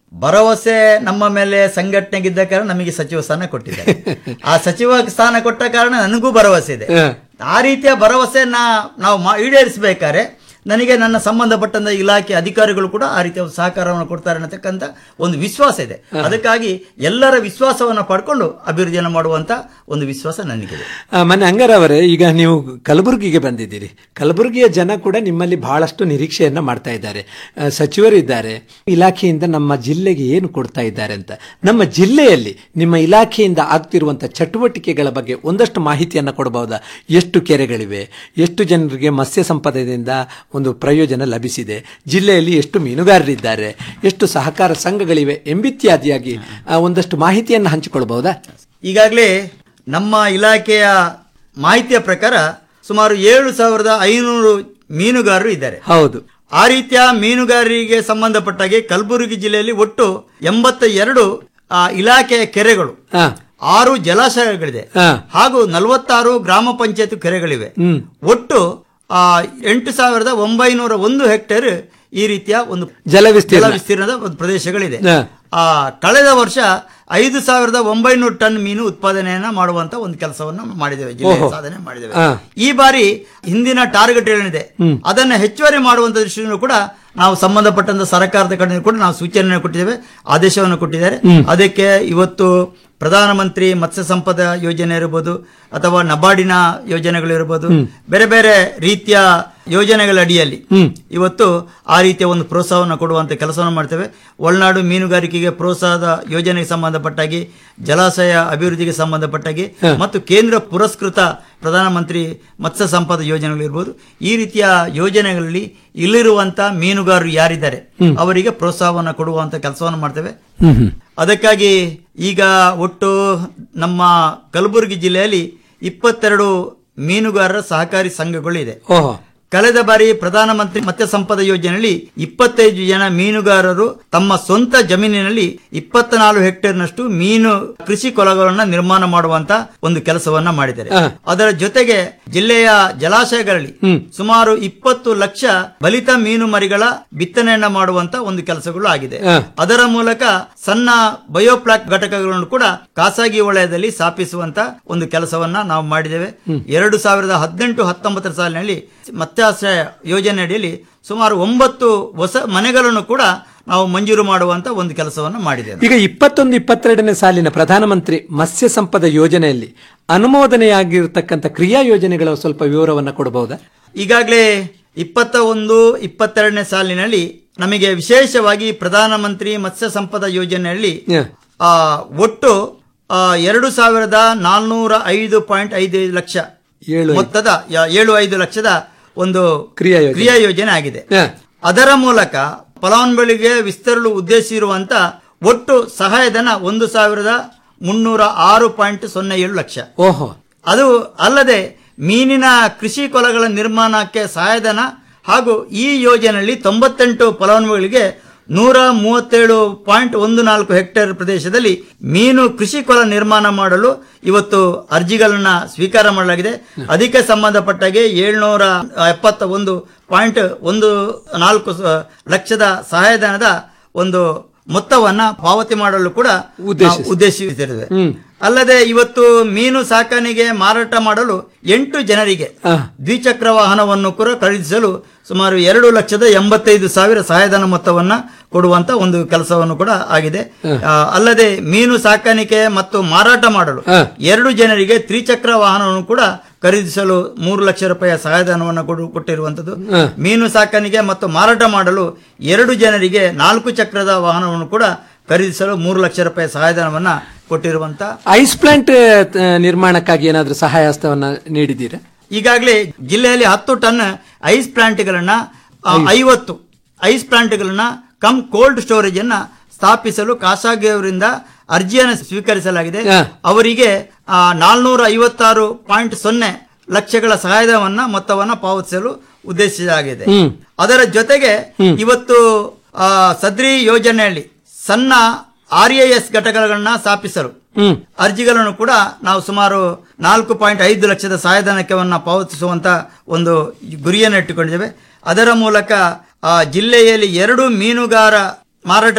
ಭರವಸೆ ನಮ್ಮ ಮೇಲೆ ಸಂಘಟನೆಗಿದ್ದ ಕಾರಣ ನಮಗೆ ಸಚಿವ ಸ್ಥಾನ ಕೊಟ್ಟಿದ್ದಾರೆ ಆ ಸಚಿವ ಸ್ಥಾನ ಕೊಟ್ಟ ಕಾರಣ ನನಗೂ ಭರವಸೆ ಇದೆ ಆ ರೀತಿಯ ಭರವಸೆಯನ್ನ ನಾವು ಮಾ- ಈಡೇರಿಸಬೇಕಾದ್ರೆ ನನಗೆ ನನ್ನ ಸಂಬಂಧಪಟ್ಟಂತ ಇಲಾಖೆ ಅಧಿಕಾರಿಗಳು ಕೂಡ ಆ ರೀತಿಯ ಒಂದು ಸಹಕಾರವನ್ನು ಕೊಡ್ತಾರೆ ಅನ್ನತಕ್ಕಂಥ ಒಂದು ವಿಶ್ವಾಸ ಇದೆ ಅದಕ್ಕಾಗಿ ಎಲ್ಲರ ವಿಶ್ವಾಸವನ್ನು ಪಡ್ಕೊಂಡು ಅಭಿವೃದ್ಧಿಯನ್ನು ಮಾಡುವಂತ ಒಂದು ವಿಶ್ವಾಸ ನನಗಿದೆ ಆ, ಮೊನ್ನೆ ಅಂಗಾರವರೇ ಈಗ ನೀವು ಕಲಬುರಗಿಗೆ ಬಂದಿದ್ದೀರಿ ಕಲಬುರಗಿಯ ಜನ ಕೂಡ ನಿಮ್ಮಲ್ಲಿ ಬಹಳಷ್ಟು ನಿರೀಕ್ಷೆಯನ್ನ ಮಾಡ್ತಾ ಇದ್ದಾರೆ ಆ, ಸಚಿವರು ಇದ್ದಾರೆ ಇಲಾಖೆಯಿಂದ ನಮ್ಮ ಜಿಲ್ಲೆಗೆ ಏನು ಕೊಡ್ತಾ ಇದ್ದಾರೆ ಅಂತ ನಮ್ಮ ಜಿಲ್ಲೆಯಲ್ಲಿ ನಿಮ್ಮ ಇಲಾಖೆಯಿಂದ ಆಗ್ತಿರುವಂತಹ ಚಟುವಟಿಕೆಗಳ ಬಗ್ಗೆ ಒಂದಷ್ಟು ಮಾಹಿತಿಯನ್ನ ಕೊಡಬಹುದಾ ಎಷ್ಟು ಕೆರೆಗಳಿವೆ ಎಷ್ಟು ಜನರಿಗೆ ಮತ್ಸ್ಯ ಸಂಪದದಿಂದ ಒಂದು ಪ್ರಯೋಜನ ಲಭಿಸಿದೆ ಜಿಲ್ಲೆಯಲ್ಲಿ ಎಷ್ಟು ಮೀನುಗಾರರಿದ್ದಾರೆ ಎಷ್ಟು ಸಹಕಾರ ಸಂಘಗಳಿವೆ ಎಂಬಿತ್ಯಾದಿಯಾಗಿ ಆ, ಒಂದಷ್ಟು ಮಾಹಿತಿಯನ್ನು ಹಂಚಿಕೊಳ್ಬಹುದಾ ಈಗಾಗಲೇ ನಮ್ಮ ಇಲಾಖೆಯ ಮಾಹಿತಿಯ ಪ್ರಕಾರ ಸುಮಾರು ಏಳು ಸಾವಿರದ ಐನೂರು ಮೀನುಗಾರರು ಇದ್ದಾರೆ ಹೌದು ಆ ರೀತಿಯ ಮೀನುಗಾರರಿಗೆ ಸಂಬಂಧಪಟ್ಟಾಗೆ ಕಲಬುರಗಿ ಜಿಲ್ಲೆಯಲ್ಲಿ ಒಟ್ಟು ಎಂಬತ್ತ ಎರಡು ಆ, ಇಲಾಖೆಯ ಕೆರೆಗಳು ಆರು ಜಲಾಶಯಗಳಿದೆ ಹಾಗೂ ನಲವತ್ತಾರು ಗ್ರಾಮ ಪಂಚಾಯತ್ ಕೆರೆಗಳಿವೆ ಹ್ಮ್ ಒಟ್ಟು ಆ, ಎಂಟು ಸಾವಿರದ ಒಂಬೈನೂರ ಒಂದು ಹೆಕ್ಟೇರ್ ಈ ರೀತಿಯ ಒಂದು ಜಲ ವಿಸ್ತೀರ್ಣ. ಜಲ ವಿಸ್ತೀರ್ಣದ ಒಂದು ಪ್ರದೇಶಗಳಿದೆ ಹಾ. ಆ ಕಳೆದ ವರ್ಷ ಐದು ಸಾವಿರದ ಒಂಬೈನೂರು ಟನ್ ಮೀನು ಉತ್ಪಾದನೆಯನ್ನ ಮಾಡುವಂತ ಒಂದು ಕೆಲಸವನ್ನ ಮಾಡಿದ್ದೇವೆ ಜಿಲ್ಲೆ ಓಹೋ. ಸಾಧನೆ ಮಾಡಿದ್ದೇವೆ ಹಾ. ಈ ಬಾರಿ ಹಿಂದಿನ ಟಾರ್ಗೆಟ್ ಏನಿದೆ ಹ್ಮ್. ಅದನ್ನ ಹೆಚ್ಚುವರಿ ಮಾಡುವಂತ ದೃಷ್ಟಿಯಿಂದ ಕೂಡ ನಾವು ಸಂಬಂಧಪಟ್ಟಂತ ಸರ್ಕಾರದ ಕಡೆಯಿಂದ ಕೂಡ ನಾವು ಸೂಚನೆ ಕೊಟ್ಟಿದ್ದೇವೆ ಆದೇಶವನ್ನು ಕೊಟ್ಟಿದ್ದಾರೆ ಹ್ಮ್. ಅದಕ್ಕೆ ಇವತ್ತು ಪ್ರಧಾನಮಂತ್ರಿ ಮತ್ಸ್ಯ ಸಂಪದ ಯೋಜನೆ ಇರಬಹುದು ಅಥವಾ ನಬಾರ್ಡಿನ ಯೋಜನೆಗಳಿರಬಹುದು ಹ್ಮ್. ಬೇರೆ ಬೇರೆ ರೀತಿಯ ಯೋಜನೆಗಳ ಅಡಿಯಲ್ಲಿ ಇವತ್ತು ಆ ರೀತಿಯ ಒಂದು ಪ್ರೋತ್ಸಾಹವನ್ನು ಕೊಡುವಂತ ಕೆಲಸವನ್ನು ಮಾಡ್ತೇವೆ ಒಳನಾಡು ಮೀನುಗಾರಿಕೆಗೆ ಪ್ರೋತ್ಸಾಹದ ಯೋಜನೆಗೆ ಸಂಬಂಧಪಟ್ಟಾಗಿ ಜಲಾಶಯ ಅಭಿವೃದ್ಧಿಗೆ ಸಂಬಂಧಪಟ್ಟಾಗಿ ಮತ್ತು ಕೇಂದ್ರ ಪುರಸ್ಕೃತ ಪ್ರಧಾನಮಂತ್ರಿ ಮತ್ಸ್ಯ ಸಂಪದ ಯೋಜನೆಗಳಿರ್ಬೋದು ಈ ರೀತಿಯ ಯೋಜನೆಗಳಲ್ಲಿ ಇಲ್ಲಿರುವಂತ ಮೀನುಗಾರರು ಯಾರಿದ್ದಾರೆ ಅವರಿಗೆ ಪ್ರೋತ್ಸಾಹವನ್ನು ಕೊಡುವಂತ ಕೆಲಸವನ್ನು ಮಾಡ್ತೇವೆ ಅದಕ್ಕಾಗಿ ಈಗ ಒಟ್ಟು ನಮ್ಮ ಕಲಬುರಗಿ ಜಿಲ್ಲೆಯಲ್ಲಿ ಇಪ್ಪತ್ತೆರಡು ಮೀನುಗಾರರ ಸಹಕಾರಿ ಸಂಘಗಳು ಇದೆ ಓಹೋ ಕಳೆದ ಬಾರಿ ಪ್ರಧಾನಮಂತ್ರಿ ಮತ್ಸ್ಯ ಸಂಪದ ಯೋಜನೆಯಲ್ಲಿ ಇಪ್ಪತ್ತೈದು ಜನ ಮೀನುಗಾರರು ತಮ್ಮ ಸ್ವಂತ ಜಮೀನಿನಲ್ಲಿ ಇಪ್ಪತ್ನಾಲ್ಕು ಹೆಕ್ಟೇರ್ನಷ್ಟು ಮೀನು ಕೃಷಿ ಕೊಳಗಳನ್ನ ನಿರ್ಮಾಣ ಮಾಡುವಂತ ಒಂದು ಕೆಲಸವನ್ನ ಮಾಡಿದ್ದಾರೆ ಅದರ ಜೊತೆಗೆ ಜಿಲ್ಲೆಯ ಜಲಾಶಯಗಳಲ್ಲಿ ಸುಮಾರು ಇಪ್ಪತ್ತು ಲಕ್ಷ ಬಲಿತ ಮೀನು ಮರಿಗಳ ಬಿತ್ತನೆಯನ್ನ ಮಾಡುವಂತ ಒಂದು ಕೆಲಸಗಳು ಆಗಿದೆ ಹ. ಅದರ ಮೂಲಕ ಸಣ್ಣ ಬಯೋಪ್ಲಾಕ್ ಘಟಕಗಳನ್ನು ಕೂಡ ಖಾಸಗಿ ವಲಯದಲ್ಲಿ ಸ್ಥಾಪಿಸುವಂತ ಒಂದು ಕೆಲಸವನ್ನ ನಾವು ಮಾಡಿದ್ದೇವೆ ಎರಡು ಸಾವಿರದ ಹದಿನೆಂಟು ಹತ್ತೊಂಬತ್ತರ ಸಾಲಿನಲ್ಲಿ ಮತ್ಸ್ಯಾಶ್ರಯ ಯೋಜನೆ ಅಡಿಯಲ್ಲಿ ಸುಮಾರು ಒಂಬತ್ತು ಹೊಸ ಮನೆಗಳನ್ನು ಕೂಡ ನಾವು ಮಂಜೂರು ಮಾಡುವಂತ ಒಂದು ಕೆಲಸವನ್ನು ಮಾಡಿದ್ದೇವೆ ಈಗ ಇಪ್ಪತ್ತೊಂದು ಇಪ್ಪತ್ತೆರಡನೇ ಸಾಲಿನ ಪ್ರಧಾನಮಂತ್ರಿ ಮತ್ಸ್ಯ ಸಂಪದ ಯೋಜನೆಯಲ್ಲಿ ಅನುಮೋದನೆಯಾಗಿರತಕ್ಕಂಥ ಕ್ರಿಯಾ ಯೋಜನೆಗಳ ಸ್ವಲ್ಪ ವಿವರವನ್ನ ಕೊಡಬಹುದಾ ಈಗಾಗಲೇ ಇಪ್ಪತ್ತ ಒಂದು ಇಪ್ಪತ್ತೆರಡನೇ ಸಾಲಿನಲ್ಲಿ ನಮಗೆ ವಿಶೇಷವಾಗಿ ಪ್ರಧಾನಮಂತ್ರಿ ಮತ್ಸ್ಯ ಸಂಪದ ಯೋಜನೆಯಲ್ಲಿ ಆ, ಒಟ್ಟು ಆ, ಎರಡು ಸಾವಿರದ ನಾಲ್ನೂರ ಐದು ಪಾಯಿಂಟ್ ಐದು ಲಕ್ಷ ಏಳು ಐದು. ಮೊತ್ತದ ಯ- ಏಳು ಐದು ಲಕ್ಷದ ಒಂದು ಕ್ರಿಯಾ ಯೋಜನೆ. ಕ್ರಿಯಾ ಯೋಜನೆ ಆಗಿದೆ ಅದರ ಮೂಲಕ ಫಲಾನುಭವಿಗಳಿಗೆ ವಿಸ್ತರಲು ಉದ್ದೇಶಿಸಿರುವಂತ ಒಟ್ಟು ಸಹಾಯಧನ ಒಂದು ಸಾವಿರದ ಮುನ್ನೂರ ಆರು ಪಾಯಿಂಟ್ ಸೊನ್ನೆ ಏಳು ಲಕ್ಷ ಓಹೋ ಅದು ಅಲ್ಲದೆ ಮೀನಿನ ಕೃಷಿ ಕೊಲಗಳ ನಿರ್ಮಾಣಕ್ಕೆ ಸಹಾಯಧನ ಹಾಗೂ ಈ ಯೋಜನೆಯಲ್ಲಿ ತೊಂಬತ್ತೆಂಟು ಫಲಾನುಭವಿಗಳಿಗೆ ನೂರ ಮೂವತ್ತೇಳು ಪಾಯಿಂಟ್ ಒಂದು ನಾಲ್ಕು ಹೆಕ್ಟೇರ್ ಪ್ರದೇಶದಲ್ಲಿ ಮೀನು ಕೃಷಿ ಕೊಲ ನಿರ್ಮಾಣ ಮಾಡಲು ಇವತ್ತು ಅರ್ಜಿಗಳನ್ನ ಸ್ವೀಕಾರ ಮಾಡಲಾಗಿದೆ ಅದಕ್ಕೆ ಸಂಬಂಧಪಟ್ಟಾಗೆ ಏಳ್ನೂರ ಎಪ್ಪತ್ತ ಒಂದು ಪಾಯಿಂಟ್ ಒಂದು ನಾಲ್ಕು ಸ- ಲಕ್ಷದ ಸಹಾಯಧನದ ಒಂದು ಮೊತ್ತವನ್ನ ಪಾವತಿ ಮಾಡಲು ಕೂಡ ನಾವು ಉದ್ದೇಶಿಸಿದ್ದೇವೆ ಅಲ್ಲದೆ ಇವತ್ತು ಮೀನು ಸಾಕಾಣಿಕೆ ಮಾರಾಟ ಮಾಡಲು ಎಂಟು ಜನರಿಗೆ ದ್ವಿಚಕ್ರ ವಾಹನವನ್ನು ಕೂಡ ಖರೀದಿಸಲು ಸುಮಾರು ಎರಡು ಲಕ್ಷದ ಎಂಬತ್ತೈದು ಸಾವಿರ ಸಹಾಯಧನ ಮೊತ್ತವನ್ನ ಕೊಡುವಂತ ಒಂದು ಕೆಲಸವನ್ನು ಕೂಡ ಆಗಿದೆ ಆ, ಅಲ್ಲದೆ ಮೀನು ಸಾಕಾಣಿಕೆ ಮತ್ತು ಮಾರಾಟ ಮಾಡಲು ಎರಡು ಜನರಿಗೆ ತ್ರಿಚಕ್ರ ವಾಹನವನ್ನು ಕೂಡ ಖರೀದಿಸಲು ಮೂರು ಲಕ್ಷ ರೂಪಾಯಿಯ ಸಹಾಯಧನವನ್ನು ಕೊಡು- ಕೊಟ್ಟಿರುವಂತದ್ದು ಮೀನು ಸಾಕಾಣಿಕೆ ಮತ್ತು ಮಾರಾಟ ಮಾಡಲು ಎರಡು ಜನರಿಗೆ ನಾಲ್ಕು ಚಕ್ರದ ವಾಹನವನ್ನು ಕೂಡ ಖರೀದಿಸಲು ಮೂರು ಲಕ್ಷ ರೂಪಾಯಿ ಸಹಾಯಧನವನ್ನ ಕೊಟ್ಟಿರುವಂತ ಐಸ್ ಪ್ಲಾಂಟ್ ಆ, ನಿರ್ಮಾಣಕ್ಕಾಗಿ ಏನಾದರೂ ಸಹಾಯ ಹಸ್ತವನ್ನ ನೀಡಿದ್ದೀರಾ ಈಗಾಗಲೇ ಜಿಲ್ಲೆಯಲ್ಲಿ ಹತ್ತು ಟನ್ ಐಸ್ ಪ್ಲಾಂಟ್ಗಳನ್ನ ಆ, ಐವತ್ತು ಐಸ್ ಪ್ಲಾಂಟ್ಗಳನ್ನ ಕಮ್ ಕೋಲ್ಡ್ ಸ್ಟೋರೇಜ್ ಅನ್ನ ಸ್ಥಾಪಿಸಲು ಖಾಸಗಿಯವರಿಂದ ಅರ್ಜಿಯನ್ನು ಸ್ವೀಕರಿಸಲಾಗಿದೆ ಅವರಿಗೆ ನಾಲ್ನೂರ ಐವತ್ತಾರು ಪಾಯಿಂಟ್ ಸೊನ್ನೆ ಲಕ್ಷಗಳ ಸಹಾಯಧನವನ್ನ ಮೊತ್ತವನ್ನ ಪಾವತಿಸಲು ಉದ್ದೇಶಿಸಲಾಗಿದೆ ಹ್ಮ್. ಅದರ ಜೊತೆಗೆ ಇವತ್ತು ಆ, ಸದ್ರಿ ಯೋಜನೆಯಲ್ಲಿ ಸಣ್ಣ ಆರ್ ಎಸ್ ಘಟಕಗಳನ್ನ ಸ್ಥಾಪಿಸಲು ಹ್ಮ್ ಅರ್ಜಿಗಳನ್ನು ಕೂಡ ನಾವು ಸುಮಾರು ನಾಲ್ಕು ಪಾಯಿಂಟ್ ಐದು ಲಕ್ಷದ ಸಹಾಯಧನಕವನ್ನು ಪಾವತಿಸುವಂತ ಒಂದು ಗುರಿಯನ್ನು ಇಟ್ಟುಕೊಂಡಿದ್ದೇವೆ ಅದರ ಮೂಲಕ ಆ ಜಿಲ್ಲೆಯಲ್ಲಿ ಎರಡು ಮೀನುಗಾರ ಮಾರಾಟದ